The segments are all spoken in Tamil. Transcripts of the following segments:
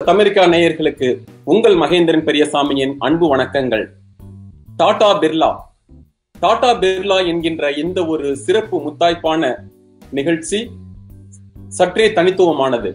தமிரிக்கா நேயர்களுக்கு உங்கள் மகேந்திரன் பெரியசாமியின் அன்பு வணக்கங்கள் டாடா பிர்லா டாடா பிர்லா என்கின்ற இந்த ஒரு சிறப்பு முத்தாய்ப்பான நிகழ்ச்சி சற்றே தனித்துவமானது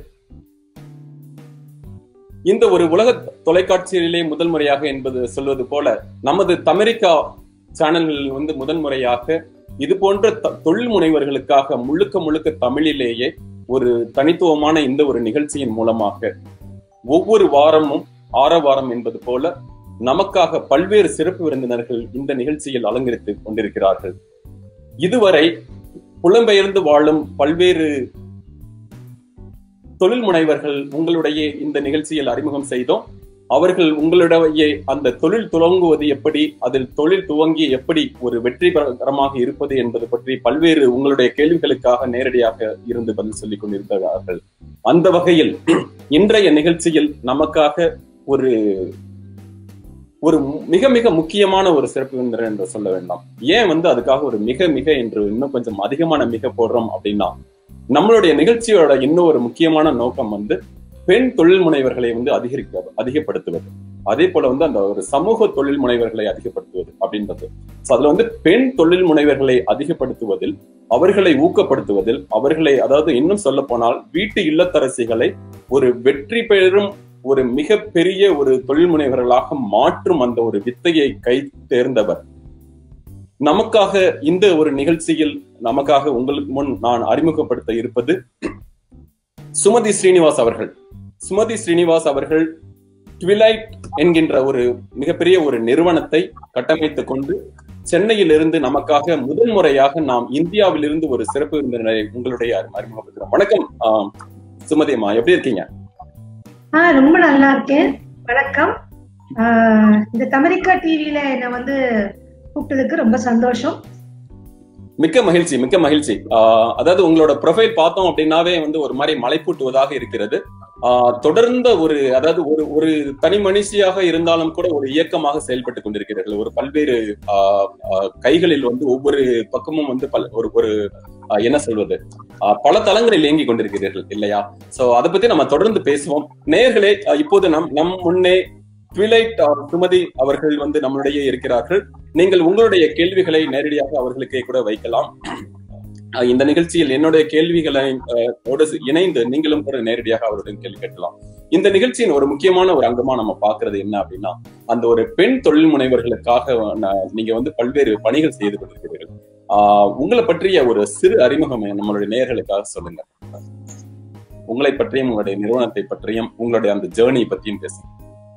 இந்த ஒரு உலக தொலைக்காட்சியிலே முதல் முறையாக என்பது சொல்வது போல நமது தமிரிக்கா சேனல்களில் வந்து முதன் முறையாக இது போன்ற தொழில் முனைவர்களுக்காக முழுக்க முழுக்க தமிழிலேயே ஒரு தனித்துவமான இந்த ஒரு நிகழ்ச்சியின் மூலமாக ஒவ்வொரு வாரமும் ஆரவாரம் என்பது போல நமக்காக பல்வேறு சிறப்பு விருந்தினர்கள் இந்த நிகழ்ச்சியில் அலங்கரித்து கொண்டிருக்கிறார்கள் இதுவரை புலம்பெயர்ந்து வாழும் பல்வேறு தொழில் முனைவர்கள் உங்களுடைய இந்த நிகழ்ச்சியில் அறிமுகம் செய்தோம் அவர்கள் உங்களுடைய அந்த தொழில் துவங்குவது எப்படி அதில் தொழில் துவங்கி எப்படி ஒரு வெற்றிகரமாக இருப்பது என்பது பற்றி பல்வேறு உங்களுடைய கேள்விகளுக்காக நேரடியாக இருந்து பதில் சொல்லிக் கொண்டிருக்கிறார்கள் அந்த வகையில் இன்றைய நிகழ்ச்சியில் நமக்காக ஒரு ஒரு மிக மிக முக்கியமான ஒரு சிறப்பு விருந்தினர் என்று சொல்ல வேண்டாம் ஏன் வந்து அதுக்காக ஒரு மிக மிக என்று இன்னும் கொஞ்சம் அதிகமான மிக போடுறோம் அப்படின்னா நம்மளுடைய நிகழ்ச்சியோட இன்னும் ஒரு முக்கியமான நோக்கம் வந்து பெண் தொழில் முனைவர்களை வந்து அதிகரிக்க அதிகப்படுத்துவது அதே போல வந்து அந்த ஒரு சமூக தொழில் முனைவர்களை அதிகப்படுத்துவது அப்படின்றது அதுல வந்து பெண் தொழில் முனைவர்களை அதிகப்படுத்துவதில் அவர்களை ஊக்கப்படுத்துவதில் அவர்களை அதாவது இன்னும் சொல்ல போனால் வீட்டு இல்லத்தரசிகளை ஒரு வெற்றி பெறும் ஒரு மிக பெரிய ஒரு தொழில் முனைவர்களாக மாற்றும் அந்த ஒரு வித்தையை கை தேர்ந்தவர் நமக்காக இந்த ஒரு நிகழ்ச்சியில் நமக்காக உங்களுக்கு முன் நான் அறிமுகப்படுத்த இருப்பது சுமதி ஸ்ரீனிவாஸ் அவர்கள் சுமதி ஸ்ரீனிவாஸ் அவர்கள் ட்விலைட் என்கின்ற ஒரு மிகப்பெரிய ஒரு நிறுவனத்தை கட்டமைத்துக் கொண்டு சென்னையில் இருந்து நமக்காக முதல் முறையாக நாம் இந்தியாவில் இருந்து ஒரு சிறப்பு விருந்தினரை உங்களுடைய அறிமுகப்படுத்துறோம் வணக்கம் சுமதி அம்மா எப்படி இருக்கீங்க ஆஹ் ரொம்ப நல்லா இருக்கேன் வணக்கம் இந்த தமிரிக்கா டிவில என்ன வந்து கூப்பிட்டதுக்கு ரொம்ப சந்தோஷம் மிக்க மகிழ்ச்சி மிக்க மகிழ்ச்சி அதாவது உங்களோட ப்ரொஃபைல் பார்த்தோம் அப்படின்னாவே வந்து ஒரு மாதிரி மலைப்பூட்டுவதாக இருக்கிறது தொடர்ந்த ஒரு அதாவது ஒரு ஒரு தனி மனுஷியாக இருந்தாலும் கூட ஒரு இயக்கமாக செயல்பட்டு கொண்டிருக்கிறீர்கள் ஒரு பல்வேறு கைகளில் வந்து ஒவ்வொரு பக்கமும் வந்து பல ஒரு ஒரு என்ன சொல்வது பல தளங்களில் இயங்கி கொண்டிருக்கிறீர்கள் இல்லையா சோ அதை பத்தி நம்ம தொடர்ந்து பேசுவோம் நேர்களே இப்போது நம் நம் முன்னே ட்விலைட் சுமதி அவர்கள் வந்து நம்மளுடைய இருக்கிறார்கள் நீங்கள் உங்களுடைய கேள்விகளை நேரடியாக அவர்களுக்கே கூட வைக்கலாம் இந்த நிகழ்ச்சியில் என்னுடைய கேள்விகளை இணைந்து நீங்களும் கூட நேரடியாக அவருடன் கேள்வி கேட்கலாம் இந்த நிகழ்ச்சியின் ஒரு முக்கியமான ஒரு அங்கமா நம்ம பாக்குறது என்ன அப்படின்னா அந்த ஒரு பெண் தொழில் முனைவர்களுக்காக நீங்க வந்து பல்வேறு பணிகள் செய்து கொண்டிருக்கிறீர்கள் ஆஹ் உங்களை பற்றிய ஒரு சிறு அறிமுகம் நம்மளுடைய நேர்களுக்காக சொல்லுங்க உங்களை பற்றியும் உங்களுடைய நிறுவனத்தை பற்றியும் உங்களுடைய அந்த ஜேர்னி பற்றியும் பேசுங்க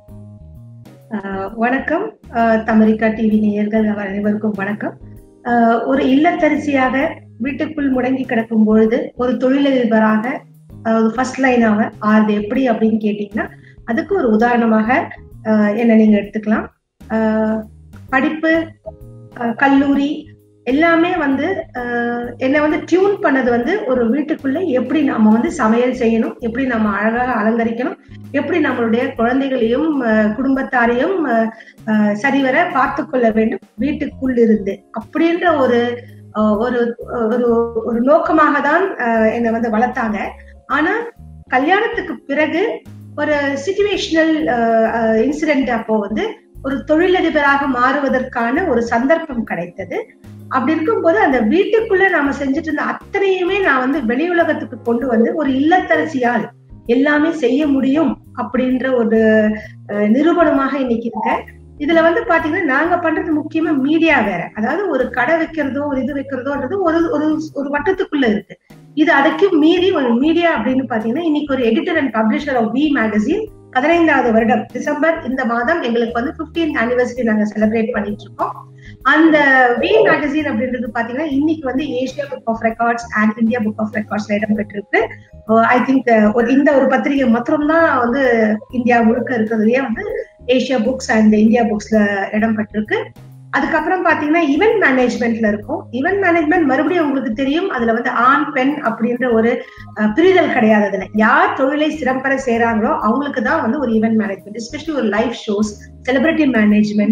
வணக்கம் தமிரிக்கா டிவி நேயர்கள் அனைவருக்கும் வணக்கம் ஒரு இல்லத்தரிசியாக வீட்டுக்குள் முடங்கி கிடக்கும் பொழுது ஒரு தொழிலதிபராக அதாவது ஃபர்ஸ்ட் லைனாக ஆறுது எப்படி அப்படின்னு கேட்டீங்கன்னா அதுக்கு ஒரு உதாரணமாக என்ன நீங்க எடுத்துக்கலாம் படிப்பு கல்லூரி எல்லாமே வந்து என்ன வந்து டியூன் பண்ணது வந்து ஒரு வீட்டுக்குள்ள எப்படி நம்ம வந்து சமையல் செய்யணும் எப்படி நம்ம அழகாக அலங்கரிக்கணும் எப்படி நம்மளுடைய குழந்தைகளையும் குடும்பத்தாரையும் சரிவர பார்த்து கொள்ள வேண்டும் வீட்டுக்குள் இருந்து அப்படின்ற ஒரு ஒரு ஒரு ஒரு நோக்கமாக தான் என்னை வந்து வளர்த்தாங்க ஆனா கல்யாணத்துக்கு பிறகு ஒரு சிச்சுவேஷனல் இன்சிடென்ட் அப்போ வந்து ஒரு தொழிலதிபராக மாறுவதற்கான ஒரு சந்தர்ப்பம் கிடைத்தது அப்படி இருக்கும்போது அந்த வீட்டுக்குள்ள நாம செஞ்சுட்டு இருந்த அத்தனையுமே நான் வந்து வெளி உலகத்துக்கு கொண்டு வந்து ஒரு இல்லத்தரசியால் எல்லாமே செய்ய முடியும் அப்படின்ற ஒரு நிரூபணமாக இன்னைக்கு இருக்க இதுல வந்து பாத்தீங்கன்னா நாங்க பண்றது முக்கியமா மீடியா வேற அதாவது ஒரு கடை வைக்கிறதோ ஒரு இது வைக்கிறதோன்றது ஒரு ஒரு ஒரு வட்டத்துக்குள்ள இருக்கு இது அதுக்கு மீறி ஒரு மீடியா அப்படின்னு பாத்தீங்கன்னா இன்னைக்கு ஒரு editor and publisher of We magazine பதினைந்தாவது வருடம் டிசம்பர் இந்த மாதம் எங்களுக்கு வந்து பிப்டீன்த் ஆனிவர்சரி நாங்க செலிப்ரேட் பண்ணிட்டு இருக்கோம் அந்த வி மேகசின் அப்படின்றது பாத்தீங்கன்னா இன்னைக்கு வந்து Asia book of records and India book of ரெக்கார்ட்ஸ்ல இடம் பெற்றிருக்கு ஐ திங்க் இந்த ஒரு பத்திரிகை மாத்திரம்தான் வந்து இந்தியா முழுக்க இருக்கிறதுலயே வந்து ஏசியா புக்ஸ் அண்ட் இந்தியா புக்ஸ்ல இடம் பெற்றிருக்கு அதுக்கப்புறம் பாத்தீங்கன்னா ஈவென்ட் மேனேஜ்மெண்ட்ல இருக்கும் ஈவென்ட் மேனேஜ்மெண்ட் மறுபடியும் உங்களுக்கு தெரியும் அதுல வந்து ஆண் பெண் அப்படின்ற ஒரு பிரிதல் கிடையாது அதுல யார் தொழிலை சிறப்பற செய்யறாங்களோ அவங்களுக்கு தான் வந்து ஒரு ஈவென்ட் மேனேஜ்மெண்ட் எஸ்பெஷலி ஒரு live shows celebrity management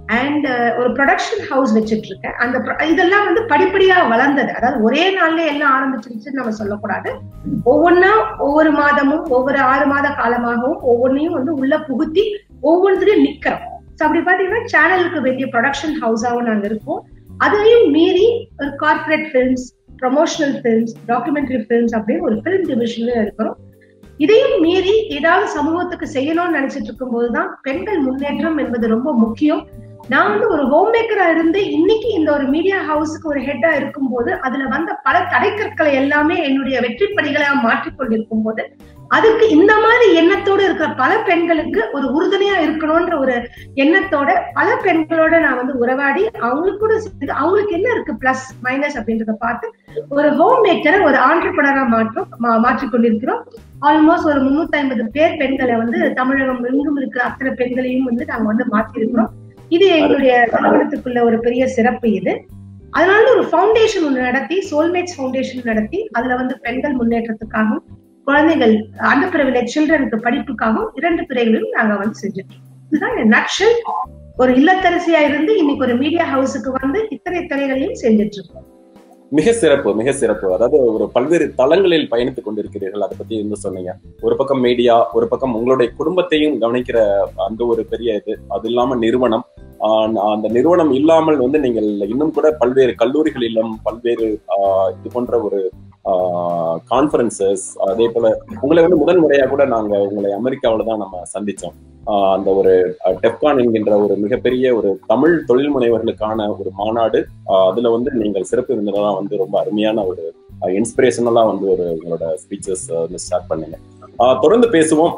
and ஒரு ப்ரொடக்ஷன் ஹவுஸ் வச்சுட்டு இருக்கேன் அந்த pro- இதெல்லாம் வந்து படிப்படியா வளர்ந்தது அதாவது ஒரே நாள்ல எல்லாம் ஆரம்பிச்சிருச்சுன்னு நம்ம சொல்லக்கூடாது ஒவ்வொன்னா ஒவ்வொரு மாதமும் ஒவ்வொரு ஆறு மாத காலமாகவும் ஒவ்வொன்றையும் வந்து உள்ள புகுத்தி ஒவ்வொன்றுலயும் நிக்கிறோம் ஸோ அப்படி பாத்தீங்கன்னா சேனலுக்கு வேண்டிய ப்ரொடக்ஷன் ஹவுஸாகவும் நாங்க இருக்கோம் அதையும் மீறி ஒரு corporate films promotional films documentary films அப்படின்னு ஒரு ஃபிலிம் டிவிஷன்ல இருக்கிறோம் இதையும் மீறி ஏதாவது சமூகத்துக்கு செய்யணும்னு நினைச்சிட்டு இருக்கும்போது தான் பெண்கள் முன்னேற்றம் என்பது ரொம்ப முக்கியம் நான் வந்து ஒரு ஹோம் மேக்கரா இருந்து இன்னைக்கு இந்த ஒரு மீடியா ஹவுஸுக்கு ஒரு ஹெட்டா இருக்கும்போது அதுல வந்த பல தடைக்கற்களை எல்லாமே என்னுடைய வெற்றி படிகளா மாற்றிக்கொண்டிருக்கும் போது அதுக்கு இந்த மாதிரி எண்ணத்தோடு இருக்கிற பல பெண்களுக்கு ஒரு உறுதுணையா இருக்கணும்ன்ற ஒரு எண்ணத்தோட பல பெண்களோட நான் வந்து உறவாடி அவங்களுக்கு கூட சேர்ந்து அவங்களுக்கு என்ன இருக்கு பிளஸ் மைனஸ் அப்படின்றத பார்த்து ஒரு ஹோம் மேக்கரை ஒரு ஆண்டர்பனரா மாற்றம் மா- மாற்றிக் கொண்டிருக்கிறோம் ஆல்மோஸ்ட் ஒரு முன்னூத்தி ஐம்பது பேர் பெண்களை வந்து தமிழகம் எங்கும் இருக்கிற அத்தனை பெண்களையும் வந்து நாங்க வந்து மாற்றி இருக்கிறோம் இது எங்களுடைய நிறுவனத்துக்குள்ள ஒரு பெரிய சிறப்பு இது அதனால ஒரு ஃபவுண்டேஷன் ஒன்று நடத்தி சோல்மேட்ஸ் ஃபவுண்டேஷன் நடத்தி அதுல வந்து பெண்கள் முன்னேற்றத்துக்காகவும் குழந்தைகள் அந்த பிரிவிலேஜ் சில்ட்ரனுக்கு படிப்புக்காகவும் இரண்டு துறைகளிலும் நாங்க வந்து செஞ்சுட்டு இருக்கோம். இதுதான் நக்ஷல் ஒரு இல்லத்தரசியா இருந்து இன்னைக்கு ஒரு மீடியா ஹவுஸுக்கு வந்து இத்தனை துறைகளையும் செஞ்சுட்டு இருக்கோம் மிக சிறப்பு மிக சிறப்பு அதாவது ஒரு பல்வேறு தளங்களில் பயணித்துக் கொண்டிருக்கிறீர்கள் அதை பத்தி என்ன சொன்னீங்க ஒரு பக்கம் மீடியா ஒரு பக்கம் உங்களுடைய குடும்பத்தையும் கவனிக்கிற அந்த ஒரு பெரிய இது அது இல்லாம நிறுவனம் ஆஹ் அந்த நிறுவனம் இல்லாமல் வந்து நீங்கள் இன்னும் கூட பல்வேறு கல்லூரிகளிலும் பல்வேறு ஆஹ் இது போன்ற ஒரு கான்ஃபரன்சஸ் அதே போல உங்களை வந்து முதல் முறையா கூட நாங்க உங்களை அமெரிக்காவில தான் நம்ம சந்திச்சோம் ஆஹ் அந்த ஒரு டெப்கான் என்கின்ற ஒரு மிகப்பெரிய ஒரு தமிழ் தொழில் முனைவர்களுக்கான ஒரு மாநாடு ஆஹ் அதுல வந்து நீங்கள் சிறப்பு விருந்தினரா வந்து ரொம்ப அருமையான ஒரு இன்ஸ்பிரேஷனலா வந்து ஒரு உங்களோட ஸ்பீச்சஸ் வந்து ஸ்டார்ட் பண்ணீங்க ஆஹ் தொடர்ந்து பேசுவோம்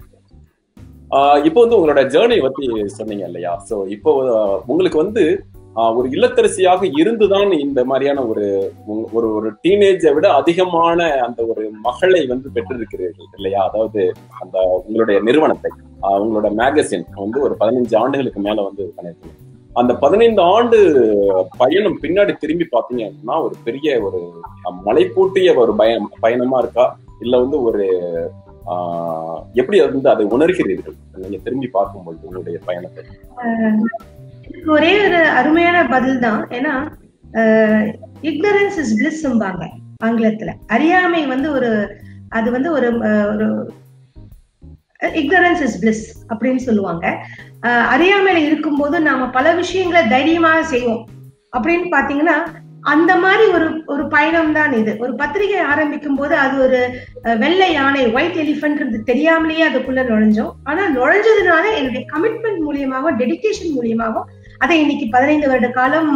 ஆஹ் இப்போ வந்து உங்களோட ஜேர்னி பத்தி சொன்னீங்க இல்லையா சோ இப்போ ஆஹ் உங்களுக்கு வந்து ஆஹ் ஒரு இல்லத்தரசியாக இருந்துதான் இந்த மாதிரியான ஒரு உங்க- ஒரு ஒரு டீனேஜை விட அதிகமான அந்த ஒரு மகளை வந்து பெற்றிருக்கிறீர்கள் இல்லையா அதாவது அந்த உங்களுடைய நிறுவனத்தை ஆஹ் உங்களோட மேகசின் வந்து ஒரு பதினஞ்சு ஆண்டுகளுக்கு மேல வந்து இது பண்ணிருக்கீங்க அந்த பதினைந்து ஆண்டு பயணம் பின்னாடி திரும்பி பாத்தீங்க அப்படின்னா ஒரு பெரிய ஒரு அஹ், மலைப்பூட்டிய ஒரு பயம் பயணமா இருக்கா இல்ல வந்து ஒரு ஆஹ், எப்படி அது வந்து அதை உணர்கிறீர்கள் நீங்க திரும்பி பார்க்கும்போது உங்களுடைய பயணத்தை இதுக்கு ஒரே ஒரு அருமையான பதில் தான் ஏன்னா இக்னரன்ஸ் இஸ் பிளிஸ்ம்பாங்க ஆங்கிலத்துல அறியாமை வந்து ஒரு அது வந்து ஒரு அஹ், ஒரு இக்னரன்ஸ் இஸ் பிளிஸ் அப்படின்னு சொல்லுவாங்க அஹ், அறியாமையில இருக்கும்போது நாம பல விஷயங்களை தைரியமாக செய்வோம் அப்படின்னு பாத்தீங்கன்னா அந்த மாதிரி ஒரு ஒரு பயணம் தான் இது ஒரு பத்திரிகை ஆரம்பிக்கும் போது அது ஒரு அஹ், வெள்ளை யானை ஒயிட் எலிஃபன்ட் தெரியாமலேயே அதுக்குள்ள நுழைஞ்சோம் ஆனா நுழைஞ்சதுனால என்னுடைய கமிட்மெண்ட் மூலியமாகவும் டெடிகேஷன் மூலியமாகவும் அதை இன்னைக்கு பதினைந்து வருட காலம்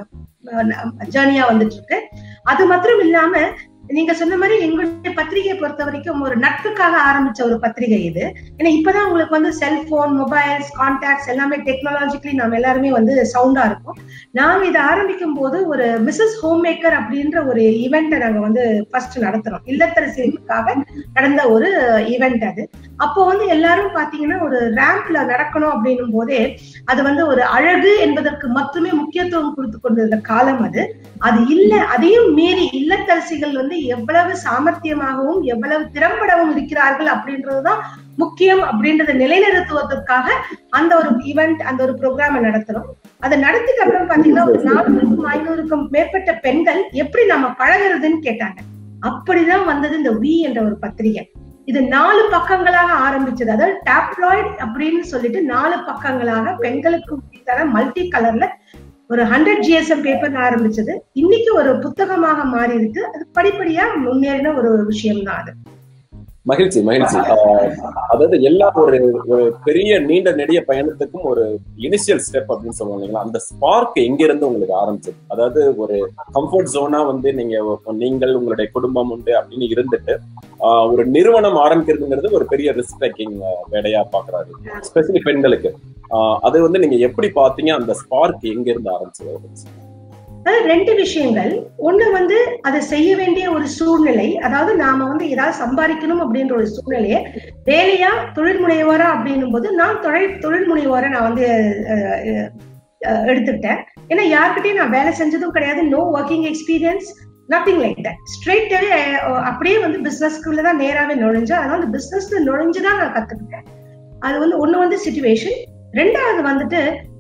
ஜேர்னியா வந்துட்டு இருக்கு அது மாத்திரம் இல்லாம நீங்க சொன்ன மாதிரி எங்களுடைய பத்திரிகையை பொறுத்த வரைக்கும் ஒரு நட்புக்காக ஆரம்பிச்ச ஒரு பத்திரிகை இது ஏன்னா இப்பதான் உங்களுக்கு வந்து செல்போன் மொபைல்ஸ் கான்டாக்ட்ஸ் எல்லாமே டெக்னாலஜிக்கலி நாம எல்லாருமே வந்து சவுண்டா இருக்கும் நாங்க இதை ஆரம்பிக்கும் போது ஒரு மிஸ்ஸஸ் ஹோம் மேக்கர் அப்படின்ற ஒரு ஈவெண்ட்டை நாங்க வந்து ஃபர்ஸ்ட் நடத்துறோம் இல்லத்தரசிகளுக்காக நடந்த ஒரு ஈவெண்ட் அது அப்போ வந்து எல்லாரும் பாத்தீங்கன்னா ஒரு ரேம்ப்ல நடக்கணும் அப்படின்னும் போதே அது வந்து ஒரு அழகு என்பதற்கு மட்டுமே முக்கியத்துவம் கொடுத்து கொண்டிருந்த காலம் அது அது இல்ல அதையும் மீறி இல்லத்தரசிகள் வந்து எவ்வளவு சாமர்த்தியமாகவும் எவ்வளவு திறம்படவும் இருக்கிறார்கள் அப்படின்றதுதான் முக்கியம் அப்படின்றத நிலைநிறுத்துவதற்காக அந்த ஒரு ஈவெண்ட் அந்த ஒரு ப்ரோக்ராம நடத்துறோம் அதை நடத்திட்டு அப்புறம் பாத்தீங்கன்னா ஒரு நானூறுக்கும் ஐநூறுக்கும் மேற்பட்ட பெண்கள் எப்படி நம்ம பழகுறதுன்னு கேட்டாங்க அப்படிதான் வந்தது இந்த வி என்ற ஒரு பத்திரிகை இது நாலு பக்கங்களாக ஆரம்பிச்சது அதாவது டேப்லாய்ட் அப்படின்னு சொல்லிட்டு நாலு பக்கங்களாக பெண்களுக்கு மல்டி கலர்ல ஒரு ஹண்ட்ரட் ஜிஎஸ்எம் பேப்பர் ஆரம்பிச்சது இன்னைக்கு ஒரு புத்தகமாக மாறி இருக்கு அது படிப்படியா முன்னேறின ஒரு விஷயம் தான் அது மகிழ்ச்சி மகிழ்ச்சி ஆஹ் அதாவது எல்லா ஒரு ஒரு பெரிய நீண்ட நெடிய பயணத்துக்கும் ஒரு இனிஷியல் ஸ்டெப் அப்படின்னு சொல்லுவாங்க இல்லைங்களா அந்த ஸ்பார்க் எங்க இருந்து உங்களுக்கு ஆரம்பிச்சது அதாவது ஒரு கம்ஃபர்ட் ஜோனா வந்து நீங்க நீங்கள் உங்களுடைய குடும்பம் உண்டு அப்படின்னு இருந்துட்டு ஆஹ் ஒரு நிறுவனம் ஆரம்பிக்கிறதுங்கிறது ஒரு பெரிய ரிஸ்க் டேக்கிங் வேலையா பாக்குறாரு ஸ்பெஷலி பெண்களுக்கு ஆஹ் அது வந்து நீங்க எப்படி பாத்தீங்க அந்த ஸ்பார்க் எங்க இருந்து ஆரம்பிச்சது அதாவது ரெண்டு விஷயங்கள் ஒண்ணு வந்து அதை செய்ய வேண்டிய ஒரு சூழ்நிலை அதாவது நாம வந்து ஏதாவது சம்பாதிக்கணும் அப்படின்ற ஒரு சூழ்நிலையை வேலையா தொழில் முனைவோரா அப்படின்னும் போது நான் தொழில் தொழில் முனைவோரை நான் வந்து அஹ், அஹ், எடுத்துக்கிட்டேன் ஏன்னா யார்கிட்டயும் நான் வேலை செஞ்சதும் கிடையாது no working experience nothing like that ஸ்ட்ரெயிட்டாவே அப்படியே வந்து பிசினஸ்க்குள்ள தான் நேராவே நுழைஞ்சேன் அதனால அந்த பிசினஸ்ல நுழைஞ்சுதான் நான் கத்துக்கிட்டேன் அது வந்து ஒண்ணு வந்து சுச்சுவேஷன் ரெண்டாவது வந்துட்டு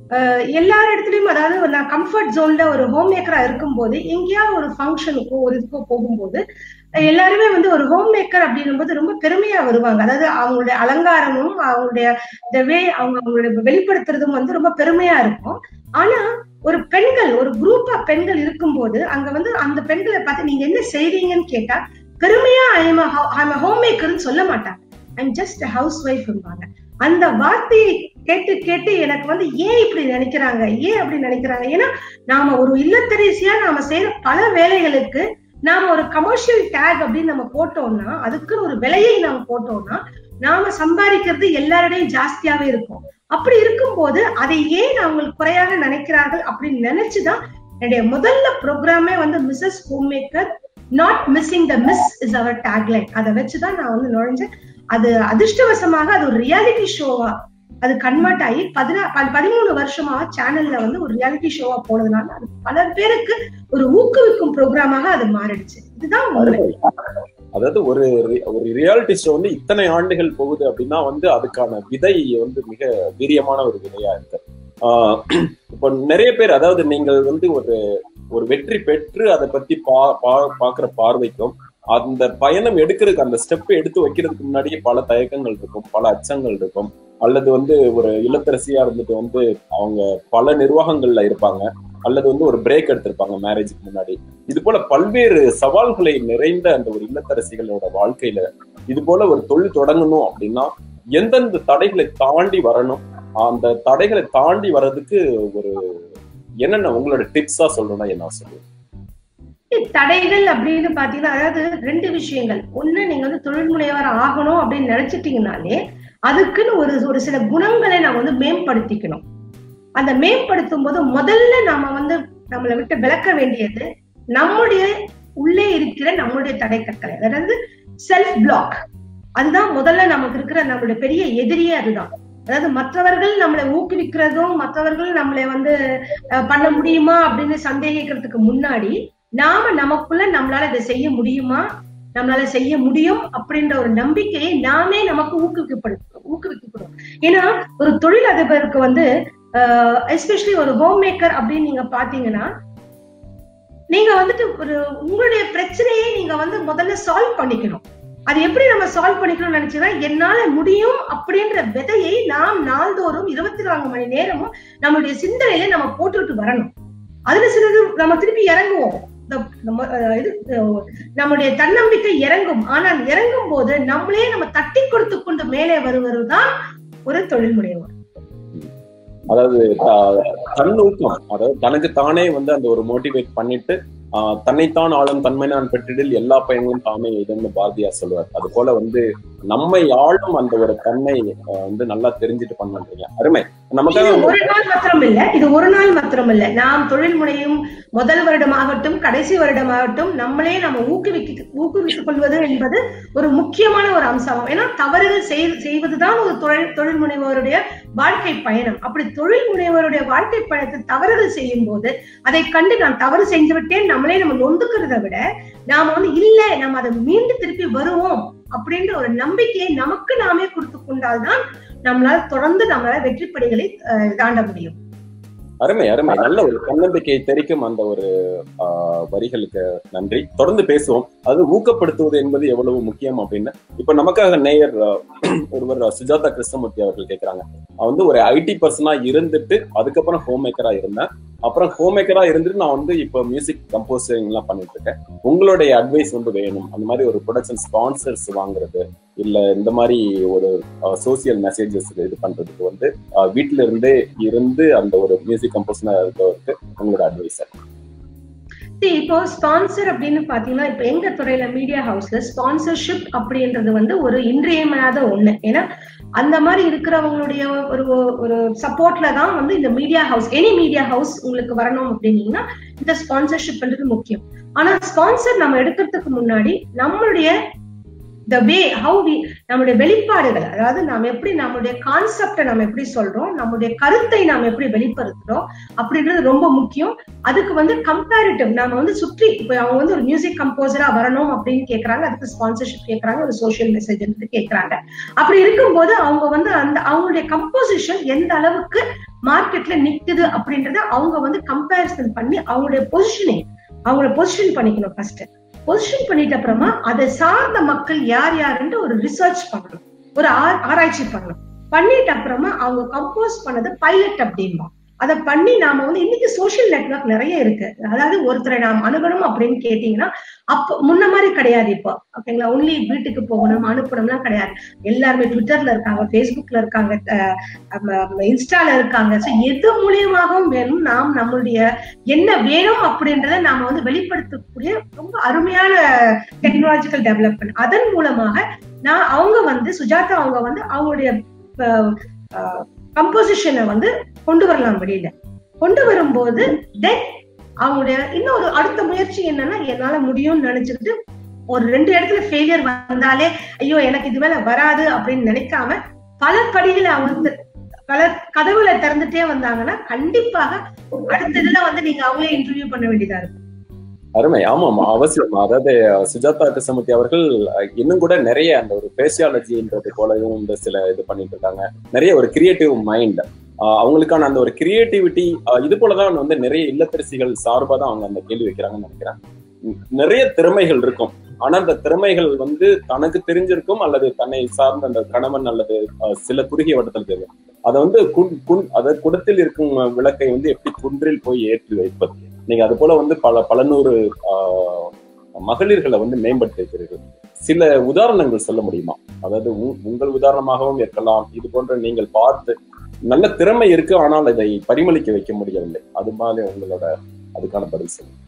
எல்லார் இடத்துலயும் அதாவது நான் கம்ஃபர்ட் ஜோன்ல ஒரு ஹோம் மேக்கரா இருக்கும்போது எங்கேயாவது ஒரு ஃபங்க்ஷனுக்கோ ஒரு இதுக்கோ போகும்போது எல்லாருமே வந்து ஒரு ஹோம் மேக்கர் அப்படின்னும் போது ரொம்ப பெருமையா வருவாங்க அதாவது அவங்களுடைய அலங்காரமும் அவங்களுடைய இந்த வே அவங்க அவங்களுடைய வெளிப்படுத்துறதும் வந்து ரொம்ப பெருமையா இருக்கும் ஆனா ஒரு பெண்கள் ஒரு குரூப் ஆஃப் பெண்கள் இருக்கும்போது அங்க வந்து அந்த பெண்களை பார்த்து நீங்க என்ன செய்றீங்கன்னு கேட்டா பெருமையா ஐம் ஐம் ஹோம் மேக்கர்னு சொல்ல மாட்டாங்க ஐம் ஜஸ்ட் ஹவுஸ் ஒய்ஃப் அந்த வார்த்தையை கேட்டு கேட்டு எனக்கு வந்து ஏன் இப்படி நினைக்கிறாங்க ஏன் அப்படி நினைக்கிறாங்க ஏன்னா நாம ஒரு இல்லத்தரசியா நாம செய்யற பல வேலைகளுக்கு நாம ஒரு கமர்ஷியல் டேக் அப்படின்னு நம்ம போட்டோம்னா அதுக்கு ஒரு விலையை நாம போட்டோம்னா நாம சம்பாதிக்கிறது எல்லாரிடையும் ஜாஸ்தியாவே இருக்கும் அப்படி இருக்கும்போது அதை ஏன் அவங்களுக்கு குறையாக நினைக்கிறார்கள் அப்படின்னு நினைச்சுதான் என்னுடைய முதல்ல ப்ரோக்ராமே வந்து Mrs home maker not missing the miss is our tagline அதை வச்சுதான் நான் வந்து நுழைஞ்சேன் அது அதிர்ஷ்டவசமாக அது ஒரு ரியாலிட்டி ஷோவா அது கன்வெர்ட் ஆகி பதினா பதிமூணு வருஷமா சேனல்ல வந்து ஒரு ரியாலிட்டி ஷோவா போனதுனால அது பல பேருக்கு ஒரு ஊக்குவிக்கும் ப்ரோக்ராமாக அது மாறிடுச்சு இதுதான் உண்மை அதாவது ஒரு ஒரு ரியாலிட்டி ஷோ வந்து இத்தனை ஆண்டுகள் போகுது அப்படின்னா வந்து அதுக்கான விதை வந்து மிக வீரியமான ஒரு விதையா இருக்கு ஆஹ் இப்போ நிறைய பேர் அதாவது நீங்கள் வந்து ஒரு ஒரு வெற்றி பெற்று அதை பத்தி பா பாக்குற பார்வைக்கும் அந்த பயணம் எடுக்கிறதுக்கு அந்த ஸ்டெப் எடுத்து வைக்கிறதுக்கு முன்னாடியே பல தயக்கங்கள் இருக்கும் பல அச்சங்கள் இருக்கும் அல்லது வந்து ஒரு இல்லத்தரசியா இருந்துட்டு வந்து அவங்க பல நிர்வாகங்கள்ல இருப்பாங்க அல்லது வந்து ஒரு பிரேக் எடுத்திருப்பாங்க மேரேஜுக்கு முன்னாடி இது போல பல்வேறு சவால்களை நிறைந்த அந்த ஒரு இல்லத்தரசிகளோட வாழ்க்கையில இது போல ஒரு தொழில் தொடங்கணும் அப்படின்னா எந்தெந்த தடைகளை தாண்டி வரணும் அந்த தடைகளை தாண்டி வர்றதுக்கு ஒரு என்னென்ன உங்களோட டிப்ஸா சொல்லணும்னா என்ன சொல்லுங்க தடைகள் அப்படின்னு பாத்தீங்கன்னா அதாவது ரெண்டு விஷயங்கள் ஒண்ணு நீங்க வந்து தொழில் முனைவர் ஆகணும் அப்படின்னு நினைச்சிட்டீங்கனாலே அதுக்குன்னு ஒரு ஒரு சில குணங்களை நம்ம வந்து மேம்படுத்திக்கணும் அந்த மேம்படுத்தும் போது முதல்ல நாம வந்து நம்மளை விட்டு விளக்க வேண்டியது நம்முடைய உள்ளே இருக்கிற நம்மளுடைய தடைக்கற்களை அதாவது செல்ஃப் பிளாக் அதுதான் முதல்ல நமக்கு இருக்கிற நம்மளுடைய பெரிய எதிரியே அதுதான் அதாவது மற்றவர்கள் நம்மளை ஊக்குவிக்கிறதும் மற்றவர்கள் நம்மளை வந்து பண்ண முடியுமா அப்படின்னு சந்தேகிக்கிறதுக்கு முன்னாடி நாம நமக்குள்ள நம்மளால இதை செய்ய முடியுமா நம்மளால செய்ய முடியும் அப்படின்ற ஒரு நம்பிக்கையை நாமே நமக்கு ஊக்குவிக்கப்படுத்தும் ஊக்குவிக்கப்படும் ஏன்னா ஒரு தொழில் அதிபருக்கு வந்து எஸ்பெஷலி ஒரு ஹோம் மேக்கர் அப்படின்னு நீங்க பாத்தீங்கன்னா நீங்க வந்துட்டு ஒரு உங்களுடைய பிரச்சனையை நீங்க வந்து முதல்ல சால்வ் பண்ணிக்கணும் அது எப்படி நம்ம சால்வ் பண்ணிக்கணும்னு நினைச்சீங்கன்னா என்னால முடியும் அப்படின்ற விதையை நாம் நாள்தோறும் இருபத்தி நான்கு மணி நேரமும் நம்மளுடைய சிந்தனையில நம்ம போட்டுக்கிட்டு வரணும் அதுல சிலது நம்ம திருப்பி இறங்குவோம் இது நம்முடைய தன்னம்பிக்கை இறங்கும் ஆனால் இறங்கும் போது நம்மளே நம்ம தட்டி கொடுத்து கொண்டு மேலே வருவதுதான் ஒரு தொழில் முனைவோர் அதாவது தன்னூக்கம் அதாவது தனக்கு தானே வந்து அந்த ஒரு மோட்டிவேட் பண்ணிட்டு தன்னைத்தான் ஆளும் தன்மை நான் பெற்றிடில் எல்லா பயன்களும் தாமே இதுன்னு பாரதியார் சொல்லுவார் அது போல வந்து நம்மை ஆளும் அந்த ஒரு தன்மை வந்து நல்லா தெரிஞ்சுட்டு பண்ணுறீங்க அருமை நமக்கு ஒரு நாள் மாத்திரம் இல்ல இது ஒரு நாள் மாத்திரம் இல்ல நாம் தொழில் முனையும் முதல் வருடமாகட்டும் கடைசி வருடமாகட்டும் நம்மளே நம்ம ஊக்குவிக்க ஊக்குவித்துக் கொள்வது என்பது ஒரு முக்கியமான ஒரு அம்சம் ஏன்னா தவறுகள் செய்வதுதான் ஒரு தொழில் தொழில் முனைவோருடைய வாழ்க்கை பயணம் அப்படி தொழில் முனைவோருடைய வாழ்க்கை பயணத்தை தவறுகள் செய்யும் போது அதை கண்டு நான் தவறு செஞ்சு விட்டேன் நம்மளே நம்ம நொந்துக்கிறத விட நாம வந்து இல்ல நம்ம அதை மீண்டும் திருப்பி வருவோம் அப்படின்ற ஒரு நம்பிக்கையை நமக்கு நாமே கொடுத்து கொண்டால்தான் நம்மளால தொடர்ந்து நம்மளால வெற்றிப்படிகளை தாண்ட முடியும் அருமை அருமை நல்ல ஒரு தன்னம்பிக்கையை தெரிக்கும் அந்த ஒரு வரிகளுக்கு நன்றி தொடர்ந்து பேசுவோம் அது ஊக்கப்படுத்துவது என்பது எவ்வளவு முக்கியம் அப்படின்னு இப்ப நமக்காக நேயர் ஒருவர் சுஜாதா கிருஷ்ணமூர்த்தி அவர்கள் கேட்கிறாங்க வந்து ஒரு ஐடி பர்சனா இருந்துட்டு அதுக்கப்புறம் ஹோம் மேக்கரா இருந்தேன் அப்புறம் ஹோம் மேக்கரா இருந்துட்டு நான் வந்து இப்போ மியூசிக் கம்போசிங் எல்லாம் பண்ணிட்டு இருக்கேன் உங்களுடைய அட்வைஸ் வந்து வேணும் அந்த மாதிரி ஒரு ப்ரொடக்ஷன் ஸ்பான்சர்ஸ் வாங்குறது இல்ல இந்த மாதிரி ஒரு சோசியல் மெசேஜஸ் இது பண்றதுக்கு வந்து வீட்டுல இருந்தே இருந்து அந்த ஒரு மியூசிக் கம்போசனா இருக்கிறவருக்கு உங்களோட அட்வைஸ் இப்போ ஸ்பான்சர் அப்படின்னு பாத்தீங்கன்னா இப்ப எங்க துறையில மீடியா ஹவுஸ்ல ஸ்பான்சர்ஷிப் அப்படின்றது வந்து ஒரு இன்றியமையாத ஒண்ணு ஏன்னா அந்த மாதிரி இருக்கிறவங்களுடைய ஒரு ஒரு சப்போர்ட்ல தான் வந்து இந்த media house any media house உங்களுக்கு வரணும் அப்படின்னீங்கன்னா இந்த ஸ்பான்சர்ஷிப்ன்றது முக்கியம் ஆனா ஸ்பான்சர் நம்ம எடுக்கிறதுக்கு முன்னாடி நம்மளுடைய த வே ஹவு வி நம்முடைய வெளிப்பாடுகள் அதாவது நாம் எப்படி நம்முடைய கான்செப்டை நம்ம எப்படி சொல்றோம் நம்முடைய கருத்தை நாம் எப்படி வெளிப்படுத்துறோம் அப்படின்றது ரொம்ப முக்கியம் அதுக்கு வந்து கம்பேரிட்டிவ் நாம வந்து சுற்றி இப்ப அவங்க வந்து ஒரு மியூசிக் கம்போசரா வரணும் அப்படின்னு கேக்குறாங்க அதுக்கு ஸ்பான்சர்ஷிப் கேக்குறாங்க ஒரு சோஷியல் மெசேஜ் கேக்குறாங்க அப்படி இருக்கும்போது அவங்க வந்து அந்த அவங்களுடைய கம்போசிஷன் எந்த அளவுக்கு மார்க்கெட்ல நிக்குது அப்படின்றத அவங்க வந்து கம்பேரிசன் பண்ணி அவங்களுடைய பொசிஷனிங் அவங்கள பொசிஷன் பண்ணிக்கணும் ஃபர்ஸ்ட் பொசிஷன் பண்ணிட்ட அப்புறமா அதை சார்ந்த மக்கள் யார் யாருன்னு ஒரு ரிசர்ச் பண்ணணும் ஒரு ஆராய்ச்சி பண்ணணும் பண்ணிட்ட அப்புறமா அவங்க கம்போஸ் பண்ணது பைலட் அப்படின்பா அதை பண்ணி நாம வந்து இன்னைக்கு சோசியல் நெட்ஒர்க் நிறைய இருக்கு அதாவது ஒருத்தரை நாம் அணுகணும் அப்படின்னு கேட்டீங்கன்னா அப்போ முன்ன மாதிரி கிடையாது இப்போ ஓகேங்களா ஒன்லி வீட்டுக்கு போகணும் அனுப்பணும்லாம் கிடையாது எல்லாருமே ட்விட்டர்ல இருக்காங்க ஃபேஸ்புக்ல இருக்காங்க இன்ஸ்டால இருக்காங்க ஸோ எது மூலியமாகவும் வேணும் நாம் நம்மளுடைய என்ன வேணும் அப்படின்றத நாம வந்து வெளிப்படுத்தக்கூடிய ரொம்ப அருமையான டெக்னாலஜிக்கல் டெவலப்மெண்ட் அதன் மூலமாக நான் அவங்க வந்து சுஜாதா அவங்க வந்து அவங்களுடைய கம்போசிஷனை வந்து கொண்டு வரலாம் வெளியில கொண்டு வரும்போது தென் அவங்களுடைய இன்னொரு அடுத்த முயற்சி என்னன்னா என்னால முடியும்னு நினைச்சுக்கிட்டு ஒரு ரெண்டு இடத்துல ஃபெயிலியர் வந்தாலே ஐயோ எனக்கு இது மேல வராது அப்படின்னு நினைக்காம பல படிகளை அவங்க பல கதவுல திறந்துட்டே வந்தாங்கன்னா கண்டிப்பாக அடுத்த இதுல வந்து நீங்க அவங்களே இன்டர்வியூ பண்ண வேண்டியதா இருக்கும் அருமை ஆமாமா அவசியம் அதாவது சுஜாதா கிருஷ்ணமூர்த்தி அவர்கள் இன்னும் கூட நிறைய அந்த ஒரு பேசியாலஜின்றது போலவும் இந்த சில இது பண்ணிட்டு இருக்காங்க நிறைய ஒரு கிரியேட்டிவ் மைண்ட் அவங்களுக்கான அந்த ஒரு கிரியேட்டிவிட்டி இது போலதான் வந்து நிறைய இல்லத்தரசிகள் சார்பா தான் அவங்க அந்த கேள்வி வைக்கிறாங்கன்னு நினைக்கிறேன் நிறைய திறமைகள் இருக்கும் ஆனா அந்த திறமைகள் வந்து தனக்கு தெரிஞ்சிருக்கும் அல்லது தன்னை சார்ந்த அந்த கணவன் அல்லது சில குறுகிய வட்டத்தில் தெரியும் அதை வந்து குன் குன் அதை குடத்தில் இருக்கும் விளக்கை வந்து எப்படி குன்றில் போய் ஏற்றி வைப்பது நீங்க அது போல வந்து பல பல நூறு மகளிர்களை வந்து மேம்படுத்தி இருக்கிறீர்கள் சில உதாரணங்கள் சொல்ல முடியுமா அதாவது உங்கள் உதாரணமாகவும் இருக்கலாம் இது போன்ற நீங்கள் பார்த்து நல்ல திறமை இருக்கு ஆனால் இதை பரிமளிக்க வைக்க முடியவில்லை அது மாதிரி உங்களோட அதுக்கான பதில் சொல்லுங்க